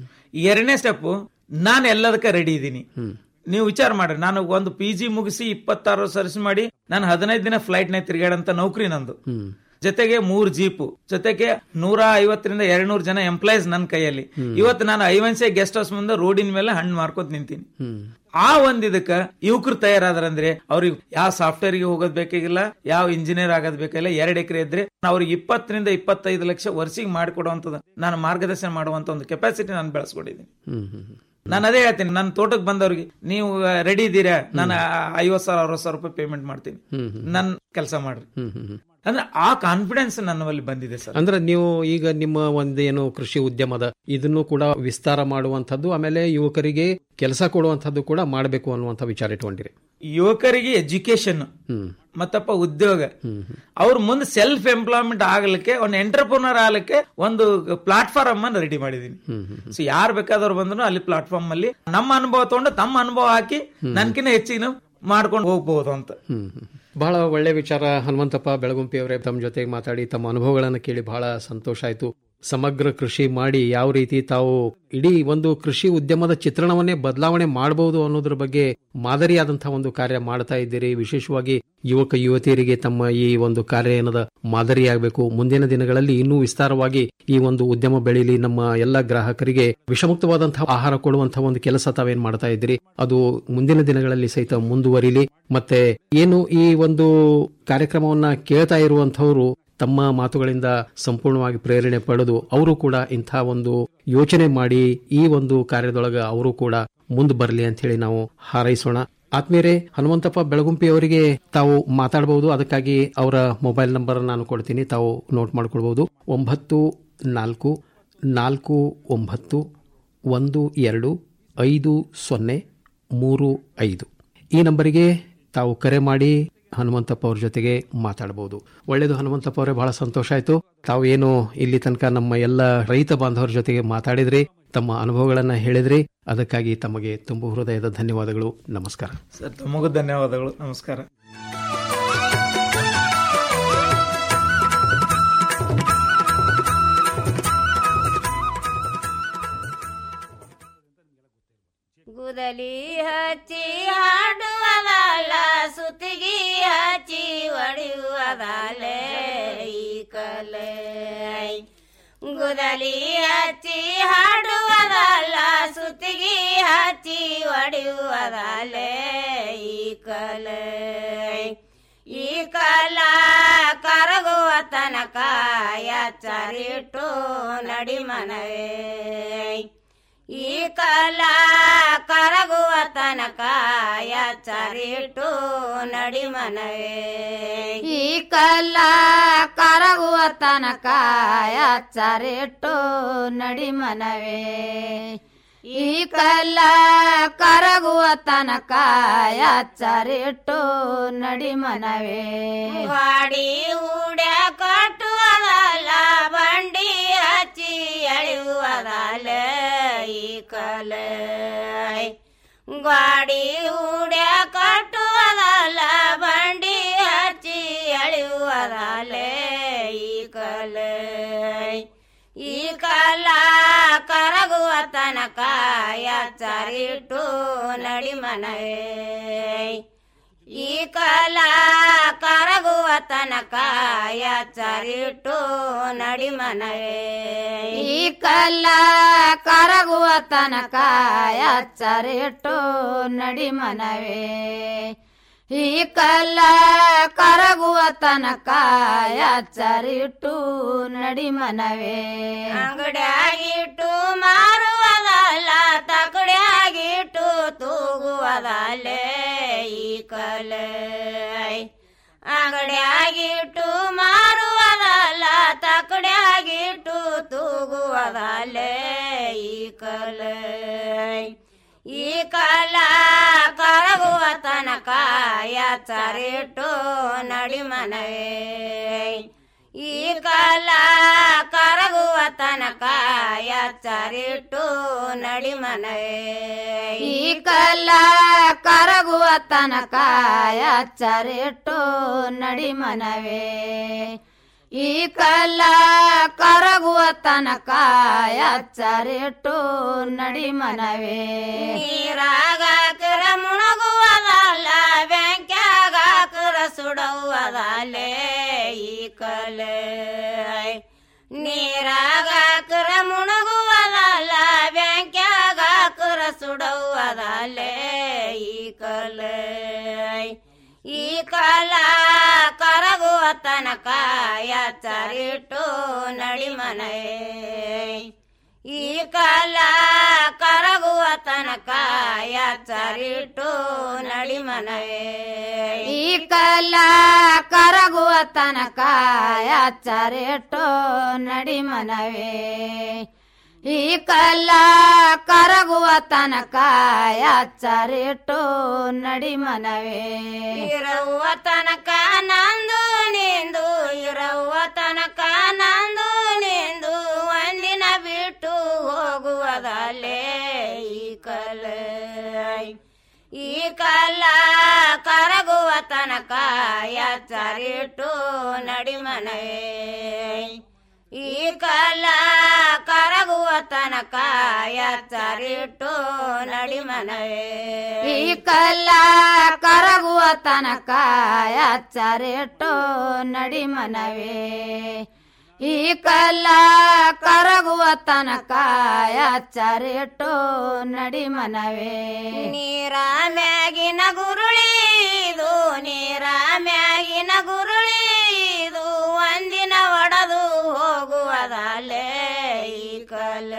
ಎರಡನೇ ಸ್ಟೆಪ್ ನಾನು ಎಲ್ಲದಕ್ಕೆ ರೆಡಿ ಇದ್ದೀನಿ ನೀವು ವಿಚಾರ ಮಾಡ್ರಿ ನಾನು ಒಂದು ಪಿ ಜಿ ಮುಗಿಸಿ ಇಪ್ಪತ್ತಾರು ಸರ್ವಿಸ್ ಮಾಡಿ ನಾನು ಹದಿನೈದು ದಿನ ಫ್ಲೈಟ್ ನ ತಿರುಗಾಡಂತ ನೌಕರಿ ನಂದು ಜೊತೆಗೆ ಮೂರ್ ಜೀಪು ಜೊತೆಗೆ ನೂರ ಐವತ್ತರಿಂದ ಎರಡ್ನೂರು ಜನ ಎಂಪ್ಲಾಯೀಸ್ ನನ್ನ ಕೈಯಲ್ಲಿ ಇವತ್ತು ನಾನು ಐವನ್ಸೆ ಗೆಸ್ಟ್ ಹೌಸ್ ಮುಂದೆ ರೋಡಿನ ಮೇಲೆ ಹಣ್ಣು ಮಾರ್ಕೋತ್ ನಿಂತೀನಿ ಆ ಒಂದ್ ಇದಕ್ಕ ಯುವಕರು ತಯಾರಾದ್ರಂದ್ರೆ ಅವ್ರಿಗೆ ಯಾವ ಸಾಫ್ಟ್ವೇರ್ ಗೆ ಹೋಗೋದ್ ಬೇಕಾಗಿಲ್ಲ ಯಾವ ಇಂಜಿನಿಯರ್ ಆಗೋದ್ ಬೇಕಾಗಿಲ್ಲ ಎರಡ್ ಎಕರೆ ಇದ್ರೆ ಅವ್ರಿಗೆ ಇಪ್ಪತ್ತರಿಂದ ಇಪ್ಪತ್ತೈದು ಲಕ್ಷ ವರ್ಷಿಗೆ ಮಾಡಿಕೊಡುವಂತದ್ದು ನಾನು ಮಾರ್ಗದರ್ಶನ ಮಾಡುವಂತ ಒಂದು ಕೆಪಾಸಿಟಿ ನಾನು ಬೆಳೆಸ್ಕೊಂಡಿದ್ದೀನಿ ನಾನು ಅದೇ ಹೇಳ್ತೀನಿ ನನ್ನ ತೋಟಕ್ಕೆ ಬಂದವ್ರಿಗೆ ನೀವು ರೆಡಿ ಇದ್ದೀರಾ ನಾನು ಐವತ್ ಸಾವಿರ ಅರವತ್ ಸಾವಿರ ರೂಪಾಯಿ ಪೇಮೆಂಟ್ ಮಾಡ್ತೀನಿ ನನ್ ಕೆಲಸ ಮಾಡ್ರಿ ಅಂದ್ರೆ ಆ ಕಾನ್ಫಿಡೆನ್ಸ್ ನನ್ನಲ್ಲಿ ಬಂದಿದೆ ಸರ್ ಅಂದ್ರೆ ನೀವು ಈಗ ನಿಮ್ಮ ಒಂದೇನು ಕೃಷಿ ಉದ್ಯಮದ ಇದನ್ನು ಕೂಡ ವಿಸ್ತಾರ ಮಾಡುವಂತದ್ದು ಆಮೇಲೆ ಯುವಕರಿಗೆ ಕೆಲಸ ಕೊಡುವಂತದ್ದು ಕೂಡ ಮಾಡಬೇಕು ಅನ್ನುವಂತ ವಿಚಾರ ಇಟ್ಕೊಂಡಿರಿ ಯುವಕರಿಗೆ ಎಜುಕೇಶನ್ ಮತ್ತಪ್ಪ ಉದ್ಯೋಗ ಅವ್ರ ಮುಂದೆ ಸೆಲ್ಫ್ ಎಂಪ್ಲಾಯ್ಮೆಂಟ್ ಆಗ್ಲಿಕ್ಕೆ ಒಂದು ಎಂಟರ್ಪ್ರನರ್ ಆಗ್ಲಿಕ್ಕೆ ಒಂದು ಪ್ಲಾಟ್ಫಾರ್ಮ್ ಅನ್ನು ರೆಡಿ ಮಾಡಿದೀನಿ ಸೊ ಯಾರು ಬೇಕಾದವ್ರು ಬಂದ್ರು ಅಲ್ಲಿ ಪ್ಲಾಟ್ಫಾರ್ಮ್ ಅಲ್ಲಿ ನಮ್ಮ ಅನುಭವ ತಗೊಂಡು ತಮ್ಮ ಅನುಭವ ಹಾಕಿ ನನ್ಕಿನ್ನ ಹೆಚ್ಚಿಗೆ ಮಾಡ್ಕೊಂಡು ಹೋಗ್ಬಹುದು ಅಂತ ಬಹಳ ಒಳ್ಳೆ ವಿಚಾರ ಹನುಮಂತಪ್ಪ ಬೆಳಗುಂಪಿ ಅವರೇ ತಮ್ಮ ಜೊತೆಗೆ ಮಾತಾಡಿ ತಮ್ಮ ಅನುಭವಗಳನ್ನು ಕೇಳಿ ಬಹಳ ಸಂತೋಷ ಆಯ್ತು ಸಮಗ್ರ ಕೃಷಿ ಮಾಡಿ ಯಾವ ರೀತಿ ತಾವು ಇಡೀ ಒಂದು ಕೃಷಿ ಉದ್ಯಮದ ಚಿತ್ರಣವನ್ನೇ ಬದಲಾವಣೆ ಮಾಡಬಹುದು ಅನ್ನೋದ್ರ ಬಗ್ಗೆ ಮಾದರಿಯಾದಂತಹ ಒಂದು ಕಾರ್ಯ ಮಾಡ್ತಾ ಇದ್ದೀರಿ ವಿಶೇಷವಾಗಿ ಯುವಕ ಯುವತಿಯರಿಗೆ ತಮ್ಮ ಈ ಒಂದು ಕಾರ್ಯ ಏನದ ಮಾದರಿಯಾಗಬೇಕು ಮುಂದಿನ ದಿನಗಳಲ್ಲಿ ಇನ್ನೂ ವಿಸ್ತಾರವಾಗಿ ಈ ಒಂದು ಉದ್ಯಮ ಬೆಳೀಲಿ ನಮ್ಮ ಎಲ್ಲ ಗ್ರಾಹಕರಿಗೆ ವಿಷಮುಕ್ತವಾದಂತಹ ಆಹಾರ ಕೊಡುವಂತಹ ಒಂದು ಕೆಲಸ ತಾವೇನ್ ಮಾಡ್ತಾ ಇದ್ದೀರಿ ಅದು ಮುಂದಿನ ದಿನಗಳಲ್ಲಿ ಸಹಿತ ಮುಂದುವರಿಲಿ ಮತ್ತೆ ಏನು ಈ ಒಂದು ಕಾರ್ಯಕ್ರಮವನ್ನ ಕೇಳ್ತಾ ಇರುವಂತಹವರು ತಮ್ಮ ಮಾತುಗಳಿಂದ ಸಂಪೂರ್ಣವಾಗಿ ಪ್ರೇರಣೆ ಪಡೆದು ಅವರು ಕೂಡ ಇಂಥ ಒಂದು ಯೋಚನೆ ಮಾಡಿ ಈ ಒಂದು ಕಾರ್ಯದೊಳಗ ಅವರು ಕೂಡ ಮುಂದೆ ಬರಲಿ ಅಂತ ಹೇಳಿ ನಾವು ಹಾರೈಸೋಣ ಆತ್ಮೀಯರೇ ಹನುಮಂತಪ್ಪ ಬೆಳಗುಂಪಿ ಅವರಿಗೆ ತಾವು ಮಾತಾಡಬಹುದು ಅದಕ್ಕಾಗಿ ಅವರ ಮೊಬೈಲ್ ನಂಬರ್ ನಾನು ಕೊಡ್ತೀನಿ ತಾವು ನೋಟ್ ಮಾಡ್ಕೊಳ್ಬಹುದು ಒಂಬತ್ತು ನಾಲ್ಕು ನಾಲ್ಕು ಒಂಬತ್ತು ಒಂದು ಎರಡು ಐದು ಸೊನ್ನೆ ಮೂರು ಐದು ಈ ನಂಬರಿಗೆ ತಾವು ಕರೆ ಮಾಡಿ ಹನುಮಂತಪ್ಪ ಅವ್ರ ಜೊತೆಗೆ ಮಾತಾಡಬಹುದು ಒಳ್ಳೇದು ಹನುಮಂತಪ್ಪ ಅವರೇ ಬಹಳ ಸಂತೋಷ ಆಯ್ತು ತಾವು ಏನು ಇಲ್ಲಿ ತನಕ ನಮ್ಮ ಎಲ್ಲ ರೈತ ಬಾಂಧವರ ಜೊತೆಗೆ ಮಾತಾಡಿದ್ರಿ ತಮ್ಮ ಅನುಭವಗಳನ್ನ ಹೇಳಿದ್ರಿ ಅದಕ್ಕಾಗಿ ತಮಗೆ ತುಂಬು ಹೃದಯದ ಧನ್ಯವಾದಗಳು ನಮಸ್ಕಾರ ಸರ್ ತಮಗೂ ಧನ್ಯವಾದಗಳು ನಮಸ್ಕಾರ ಗುದಲಿ ಹಚ್ಚಿ ಹಾಡುವುದಲ್ಲ ಸುತ್ತಿಗೆ ಹಚ್ಚಿ ಹೊಡೆಯುವುದಲ್ಲ ಈ ಕಲೆ ಗುದಲಿ ಹಚ್ಚಿ ಹಾಡುವುದಲ್ಲ ಸುತ್ತಿಗೆ ಹಚ್ಚಿ ಹೊಡೆಯುವುದಲ್ಲ ಈ ಕಲೆ ಈ ಕಲ ಕರಗುವ ತನಕ ಎಚ್ಚರಿಟ್ಟು ನಡಿಮನವೇ ಈ ಕಲ ಕರಗುವ ತನಕ ಎಚ್ಚರಿಟ್ಟು ನಡಿಮನವೇ ಈ ಕಲ್ಲ ಕರಗುವ ತನಕ ಎಚ್ಚರಿಟ್ಟು ನಡಿಮನವೇ ಈ ಕಲ್ಲ ಕರಗುವ ತನಕ ಎಚ್ಚರಿಟ್ಟು ನಡಿಮನವೇ ಗಾಡಿ ಹೂಡ್ಯ ಕಟ್ಟುವುದಲ್ಲ ಬಂಡಿ ಹಚ್ಚಿ ಎಳೆಯುವುದಲ್ಲ ಈ ಕಲ ಗಾಡಿ ಹೂಡ್ಯ ಕಟ್ಟುವುದಲ್ಲ ಬಂಡಿ ಹಚ್ಚಿ ಎಳೆಯುವುದಲ್ಲ ಈ ಕಲ ಈ ಕಾಲ ಕರಗುವ ತನಕ ಎಚ್ಚರಿಟ್ಟು ನಡಿಮನವೇ ಈ ಕಲ ಕರಗುವ ತನಕ ಎಚ್ಚರಿಟ್ಟು ನಡಿಮನವೇ ಈ ಕಲ್ಲ ಕರಗುವ ತನಕ ಎಚ್ಚರಿಟ್ಟು ನಡಿಮನವೇ ಈ ಕಲ್ಲ ಕರಗುವ ತನಕ ಎಚ್ಚರಿಟ್ಟು ನಡಿಮನವೇ ಅಂಗಡಿಯಾಗಿಟ್ಟು ಮಾರುವುದಲ್ಲ ತಕಡಿಯಾಗಿಟ್ಟು ತೂಗುವುದಲ್ಲೇ ಈ ಕಲೆ ಅಂಗಡಿಯಾಗಿಟ್ಟು ಮಾರುವುದಲ್ಲ ತಕಡಿಯಾಗಿಟ್ಟು ತೂಗುವುದಲ್ಲೇ ಈ ಕಲೆ ಈ ಕಾಲ ಕರಗುವ ತನಕ ಎಚ್ಚರಿಟ್ಟು ನಡಿಮನವೇ ಈ ಕಾಲ ಕರಗುವ ತನಕ ಎಚ್ಚರಿಟ್ಟು ನಡಿಮನವೇ ಈ ಕಾಲ ಕರಗುವ ತನಕ ಎಚ್ಚರಿಟ್ಟು ನಡಿಮನವೇ ಈ ಕಲ್ಲ ಕರಗುವ ತನಕ ಎಚ್ಚರಿಟ್ಟು ನಡಿಮನವೇ ನೀರಾಗ ಕರ ಮುಣಗುವುದಲ್ಲ ಬ್ಯಾಂಕ್ಯಾಗ ಕರ ಸುಡುವುದಲ್ಲೇ ಈ ಕಲೆ ನೀರಾಗ ಕರ ಮುಣಗುವುದಲ್ಲ ಬ್ಯಾಂಕ್ಯಾಗ ಕರ ಸುಡುವುದಲ್ಲೇ ಈ ಕಲೆ ಈ ಕಾಲ ಕರಗುವ ತನಕ ಎಚ್ಚರಿಟ್ಟು ನಡಿಮನೆ ಈ ಕಾಲ ಕರಗುವ ತನಕ ಎಚ್ಚರಿಟ್ಟು ನಡಿಮನವೇ ಈ ಕಾಲ ಕರಗುವ ತನಕ ಎಚ್ಚರಿಟ್ಟು ನಡಿಮನವೇ ಈ ಕಲ್ಲ ಕರಗುವ ತನಕ ಎಚ್ಚರಿಟ್ಟು ನಡಿಮನವೇ ಇರವ್ವ ತನಕ ನಂದು ನಿಂದು ಇರವ್ವ ತನಕ ನಂದು ನಿಂದು ಒಂದಿನ ಬಿಟ್ಟು ಹೋಗುವುದಲ್ಲೇ ಈ ಕಲ ಈ ಕಲ್ಲ ಕರಗುವ ತನಕ ಎಚ್ಚರಿಟ್ಟು ನಡಿಮನವೇ ಈ ಕಲ್ಲ ಕರಗುವ ತನಕ ಎಚ್ಚರಿಟ್ಟು ನಡಿಮನವೇ ಈ ಕಲ್ಲ ಕರಗುವ ತನಕ ಎಚ್ಚರಿಟ್ಟು ನಡಿಮನವೇ ಈ ಕಲ್ಲ ಕರಗುವ ತನಕ ಎಚ್ಚರಿಟ್ಟು ನಡಿಮನವೇ ನೀರ ಮ್ಯಾಗಿನ ಗುರುಳಿದು ನೀರ ಮ್ಯಾಗಿನ ಗುರುಳಿದು ಒಂದಿನ ಒಡೆದು ಹೋಗುವುದಲ್ಲೇ ಈ ಕಲ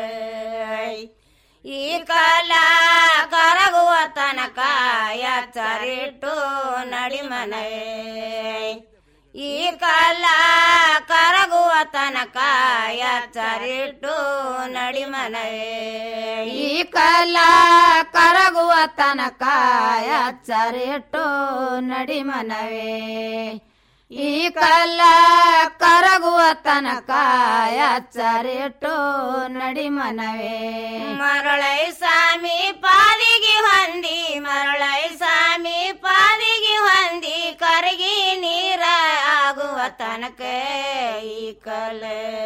ಈ ಕಾಲ ಕರಗುವ ತನಕ ಎಚ್ಚರಿಟ್ಟು ನಡಿಮನವೇ ಈ ಕಾಲ ಕರಗುವ ತನಕ ಎಚ್ಚರಿಟ್ಟು ನಡಿಮನವೇ ಈ ಕಾಲ ಕರಗುವ ತನಕ ಎಚ್ಚರಿಟ್ಟು ನಡಿಮನವೇ ಈ ಕಲ್ಲ ಕರಗುವ ತನಕ ಎಚ್ಚರಿಟ್ಟು ನಡಿಮನವೇ ಮರಳೈ ಸ್ವಾಮಿ ಪಾದಿಗೆ ಹೊಂದಿ ಮರಳೈ ಸ್ವಾಮಿ ಪಾದಿಗೆ ಹೊಂದಿ ಕರಗಿ ನೀರ ಆಗುವ ತನಕ ಈ ಕಲ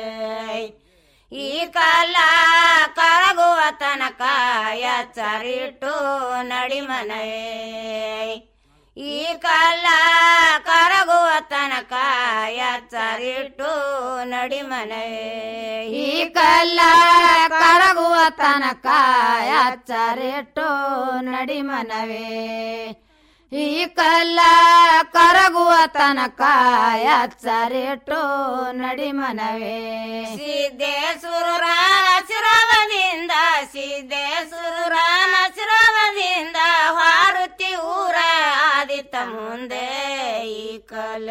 ಈ ಕಾಲ ಕರಗುವ ತನಕ ಎಚ್ಚರಿಟ್ಟು ನಡಿಮನವೇ ಈ ಕಾಲ ಕರಗುವ ತನಕ ಎಚ್ಚರಿಟ್ಟು ನಡಿಮನವೇ ಈ ಕಾಲ ಕರಗುವ ತನಕ ಎಚ್ಚರಿಟ್ಟು ನಡಿಮನವೇ ಈ ಕಲ್ಲ ಕರಗುವ ತನಕ ಎಚ್ಚರಿಟ್ಟು ನಡಿಮನವೇ ಸಿದ್ದೇಶ್ವರ ಶಿರವದಿಂದ ಸಿದ್ದೇಶ್ವರ ಶಿರವದಿಂದ ಹಾರುತಿ ಊರ ಆದಿತ ಮುಂದೆ ಈ ಕಲ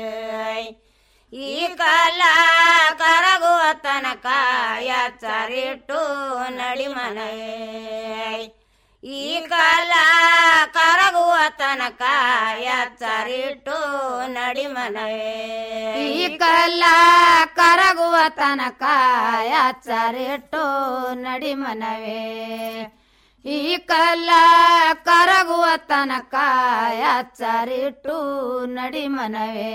ಈ ಕಾಲ ಕರಗುವ ತನಕ ಎಚ್ಚರಿಟ್ಟು ನಡಿಮನವೇ ಈ ಕಾಲ ಕರಗುವ ತನಕ ಎಚ್ಚರಿಟ್ಟು ನಡಿಮನವೇ ಈ ಕಾಲ ಕರಗುವ ತನಕ ಎಚ್ಚರಿಟ್ಟು ನಡಿಮನವೇ ಈ ಕಲ್ಲ ಕರಗುವ ತನಕ ಎಚ್ಚರಿಟ್ಟು ನಡಿಮನವೇ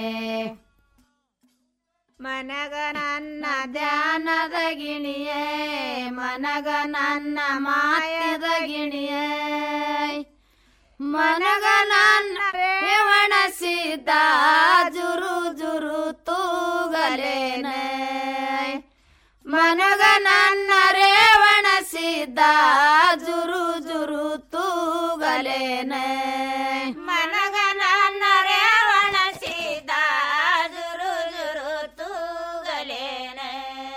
ಮನಗ ನನ್ನ ಧ್ಯಾನದ ಗಿಣಿಯೇ ಮನಗ ನನ್ನ ಮಾಯದ ಗಿಣಿಯೇ ಮನಗ ನನ್ನ ರೇವಣಸಿದ್ದ ಜುರು ಜುರು ತೂಗಲೇನೆ ಮನಗ ನನ್ನ ರೇವಣಸಿದ್ದ ಜುರು ಜುರು ತೂಗಲೇನೆ ಮನಗ ನನ್ನ ರೇವಣಸಿದ್ದ ಜುರು ಜುರು ತೂಗಲೇನೆ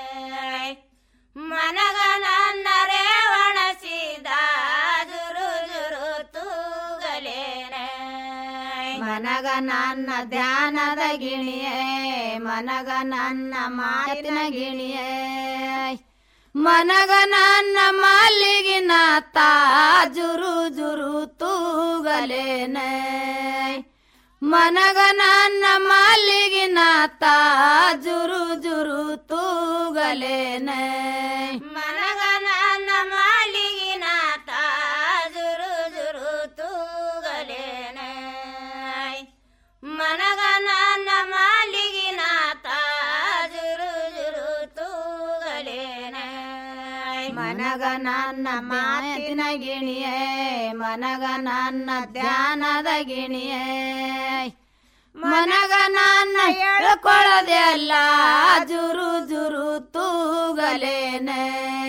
ಮನಗ ನನ್ನ ರೇವಣಸಿದ ಜುರು ಜುರು ತೂಗಲೇನೆ ಮನಗ ನನ್ನ ಧ್ಯಾನದ ಗಿಣಿಯೇ ಮನಗ ನನ್ನ ಮಾತಿನ ಗಿಣಿಯೇ ಮನಗ ನನ್ನ ಮಲ್ಲಿಗಿನ ತಾ ಜುರು ಜುರು ತೂಗಲೇನೆ ಮನಗ ನನ್ನ ಮಲ್ಲಿಗಿನ ತಾ ಜುರು ಜುರು ತೂಗಲೇನೆ ಮನಗ ನನ್ನ ಮಲ್ಲಿಗಿನ ತಾ ಜುರು ಜುರು ತೂಗಲೇನೆ ಮನಗ ನನ್ನ ಮಲ್ಲಿಗಿನ ತಾ ಜುರು ಜುರು ತೂಗಲೇನೆ ಮನಗ ನನ್ನ ಮಾತಿನ ಗಿಣಿಯೇ ಮನಗ ನನ್ನ ಧ್ಯಾನದ ಗಿಣಿಯೇ ಮನಗ ನನ್ನ ಹೇಳ್ಕೊಳ್ಳದೆ ಅಲ್ಲ ಜುರು ಜುರು ತೂಗಲೇನೆ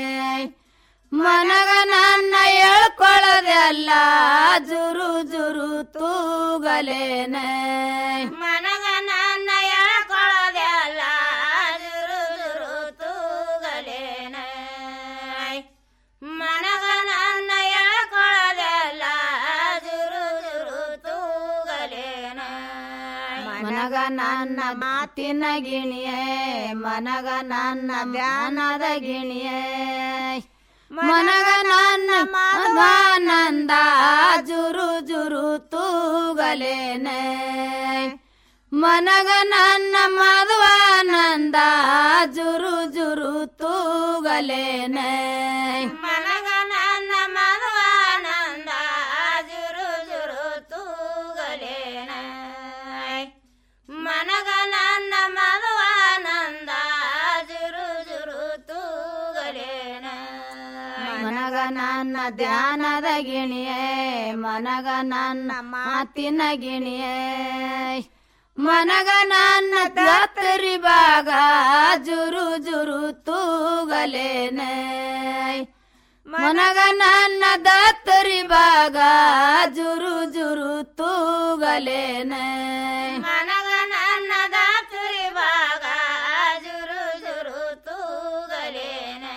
ಮನಗ ನನ್ನ ಹೇಳ್ಕೊಳ್ಳದೆ ಅಲ್ಲ ಜುರು ಜುರು ತೂಗಲೇನೆ ಮನಗ ನನ್ನ ಹೇಳ್ಕೊಳ್ಳದೆ ಅಲ್ಲ ಜುರು ಜುರು ತೂಗಲೇನೆ ಮನಗ ನನ್ನ ಹೇಳ್ಕೊಳ್ಳದೆ ಅಲ್ಲ ಜುರು ಜುರು ತೂಗಲೇನೆ ಮನಗ ನನ್ನ ಮಾತಿನ ಗಿಣಿಯೇ ಮನಗ ನನ್ನ ಧ್ಯಾನದ ಗಿಣಿಯೇ ಮನಗ ನನ್ನ ಮಾನಂದ ಜುರು ಜುರು ತೂಗಲೇನೆ ಮನಗ ನನ್ನ ಮಧುವಾನಂದ ಜುರು ಜುರು ತೂಗಲೇನೆ ಮನಗ ನನ್ನ ಮಧುವಾನಂದ ಜುರು ಜುರು ತೂಗಲೇನೆ ಮನಗ ನನ್ನ ಮಧುವಾನಂದ ಜುರು ಜುರು ತೂಗಲೇನೆ ಮನಗ ನನ್ನ ಧ್ಯಾನದ ಗಿಣಿಯೇ ಮನಗ ನನ್ನ ಮಾತಿನ ಗಿಣಿಯೇ ಮನಗ ನನ್ನ ದಾತರಿ ಭಾಗ ಜುರು ಜುರು ತೂಗಲೇನೆ ಮನಗ ನನ್ನ ದತ್ತರಿ ಭಾಗ ಜುರು ಜುರು ತೂಗಲೇನೆ ಮನಗ ನನ್ನ ದತ್ತರಿ ಭಾಗ ಜುರು ಜುರು ತೂಗಲೇನೆ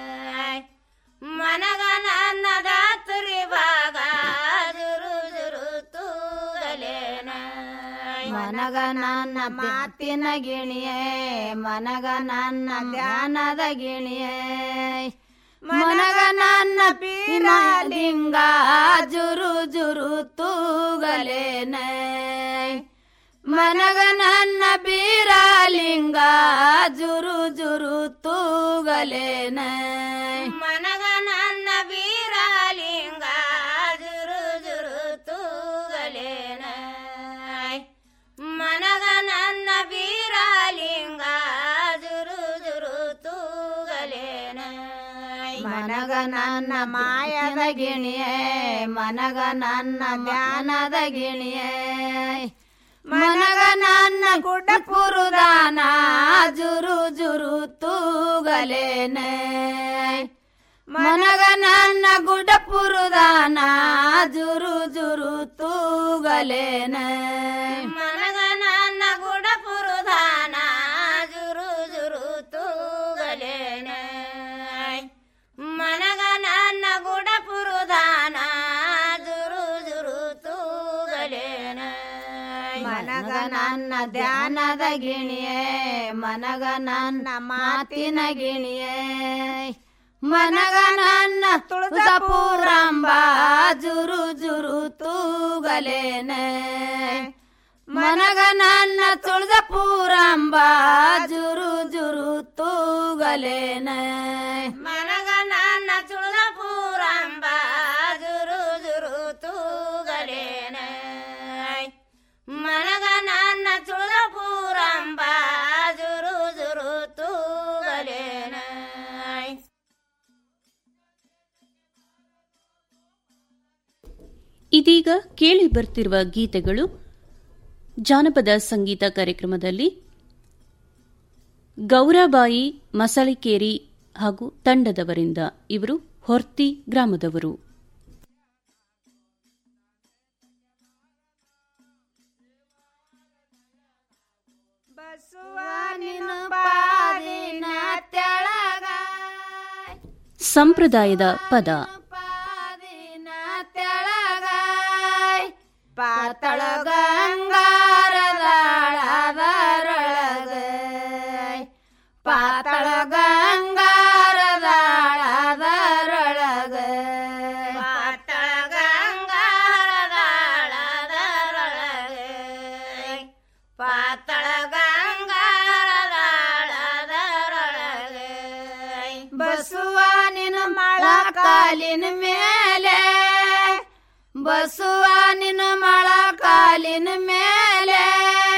ಮನಗ ನನ್ನ ದತ್ತರಿ ಭಾಗ ಜುರು ಜುರು ತೂಗಲೇನೆ ಮನಗ ನನ್ನ ಮಾತಿನ ಗಿಣಿಯೇ ಮನಗ ನನ್ನ ಧ್ಯಾನದ ಗಿಣಿಯೇ ಮನಗ ನನ್ನ ಪೀರಾಲಿಂಗ ಜುರು ಜುರು ತೂಗಲೇನೆ ಮನಗ ನನ್ನ ಬೀರಾಲಿಂಗ ಜುರು ಜುರು ತೂಗಲೇನೆ ಮನಗ ನನ್ನ ಬೀರಾಲಿಂಗ ಜುರು ಜುರು ತೂಗಲೇನೆ ಮನಗ ನನ್ನ ಬೀರಾಲಿಂಗ ಜುರು ಜುರು ತೂಗಲೇನೆ ಮನಗ ನನ್ನ ಮಾಯದ ಗಿಣಿಯೇ ಮನಗ ನನ್ನ ಧ್ಯಾನದ ಗಿಣಿಯೇ ಮನಗ ನನ್ನ ಗುಡ್ಡ ಪುರುದಾನ ಜುರು ಜುರು ತೂಗಲೇನೆ ಮನಗ ನನ್ನ ಗುಡ್ಡ ಪುರುದಾನ ಜುರು ಜುರು ತೂಗಲೇನೆ ಮನಗ ನನ್ನ ಗುಡ ಪುರುದಾನ ಜುರು ಜುರು ತೂಗಲೇನೆ ಮನಗ ನನ್ನ ಗುಡ ಪುರುದಾನ ಜುರು ಜುರು ತೂಗಲೇನೆ ಮನಗ ನನ್ನ ಧ್ಯಾನದ ಗಿಣಿಯೇ ಮನಗ ನನ್ನ ಮಾತಿನ ಗಿಣಿಯೇ ಮನಗ ನನ್ನ ತುಳಜಪುರಂಬ ಜುರು ಜುರು ತೂಗಲೇನೆ ಮನಗ ನನ್ನ ತುಳಜಪುರಂಬ ಜುರು ಜುರು ತೂಗಲೇನೆ ಮನಗ ನನ್ನ ತುಳಜಪುರಂಬ ಜುರು ಜುರು ತೂಗಲೇನೆ ಮನಗ ನನ್ನ ತುಳಜಪುರಂಬ ಜುರು ಜುರು ತೂಗಲೇನೆ ಇದೀಗ ಕೇಳಿ ಬರ್ತಿರುವ ಗೀತೆಗಳು ಜಾನಪದ ಸಂಗೀತ ಕಾರ್ಯಕ್ರಮದಲ್ಲಿ ಗೌರಾಬಾಯಿ ಮಸಳಿಕೇರಿ ಹಾಗೂ ತಂಡದವರಿಂದ ಇವರು ಹೊರ್ತಿ ಗ್ರಾಮದವರು ಬಸವನಿನ ಪಾದಿನ ತೆಳಗ ಸಂಪ್ರದಾಯದ ಪದ ತೆಳಗ ಪಾತಳ ಗಂಗಾರದಾಳದರೊಳಗ ಪಾತಳ ಗಂಗಾರದಾಳದರೊಳಗ ಪಾತಳ ಗಂಗಾರದಾಳದರೊಳಗ ಪಾತಳ ಗಂಗಾರದಾಳದರೊಳಗ ಬಸವನಿನ ಮಳ ಕಾಲಿನ ಮೇಲೆ ಬಸವನಿನ ಮಳ ಕಾಲಿನ ಮೇಲೆ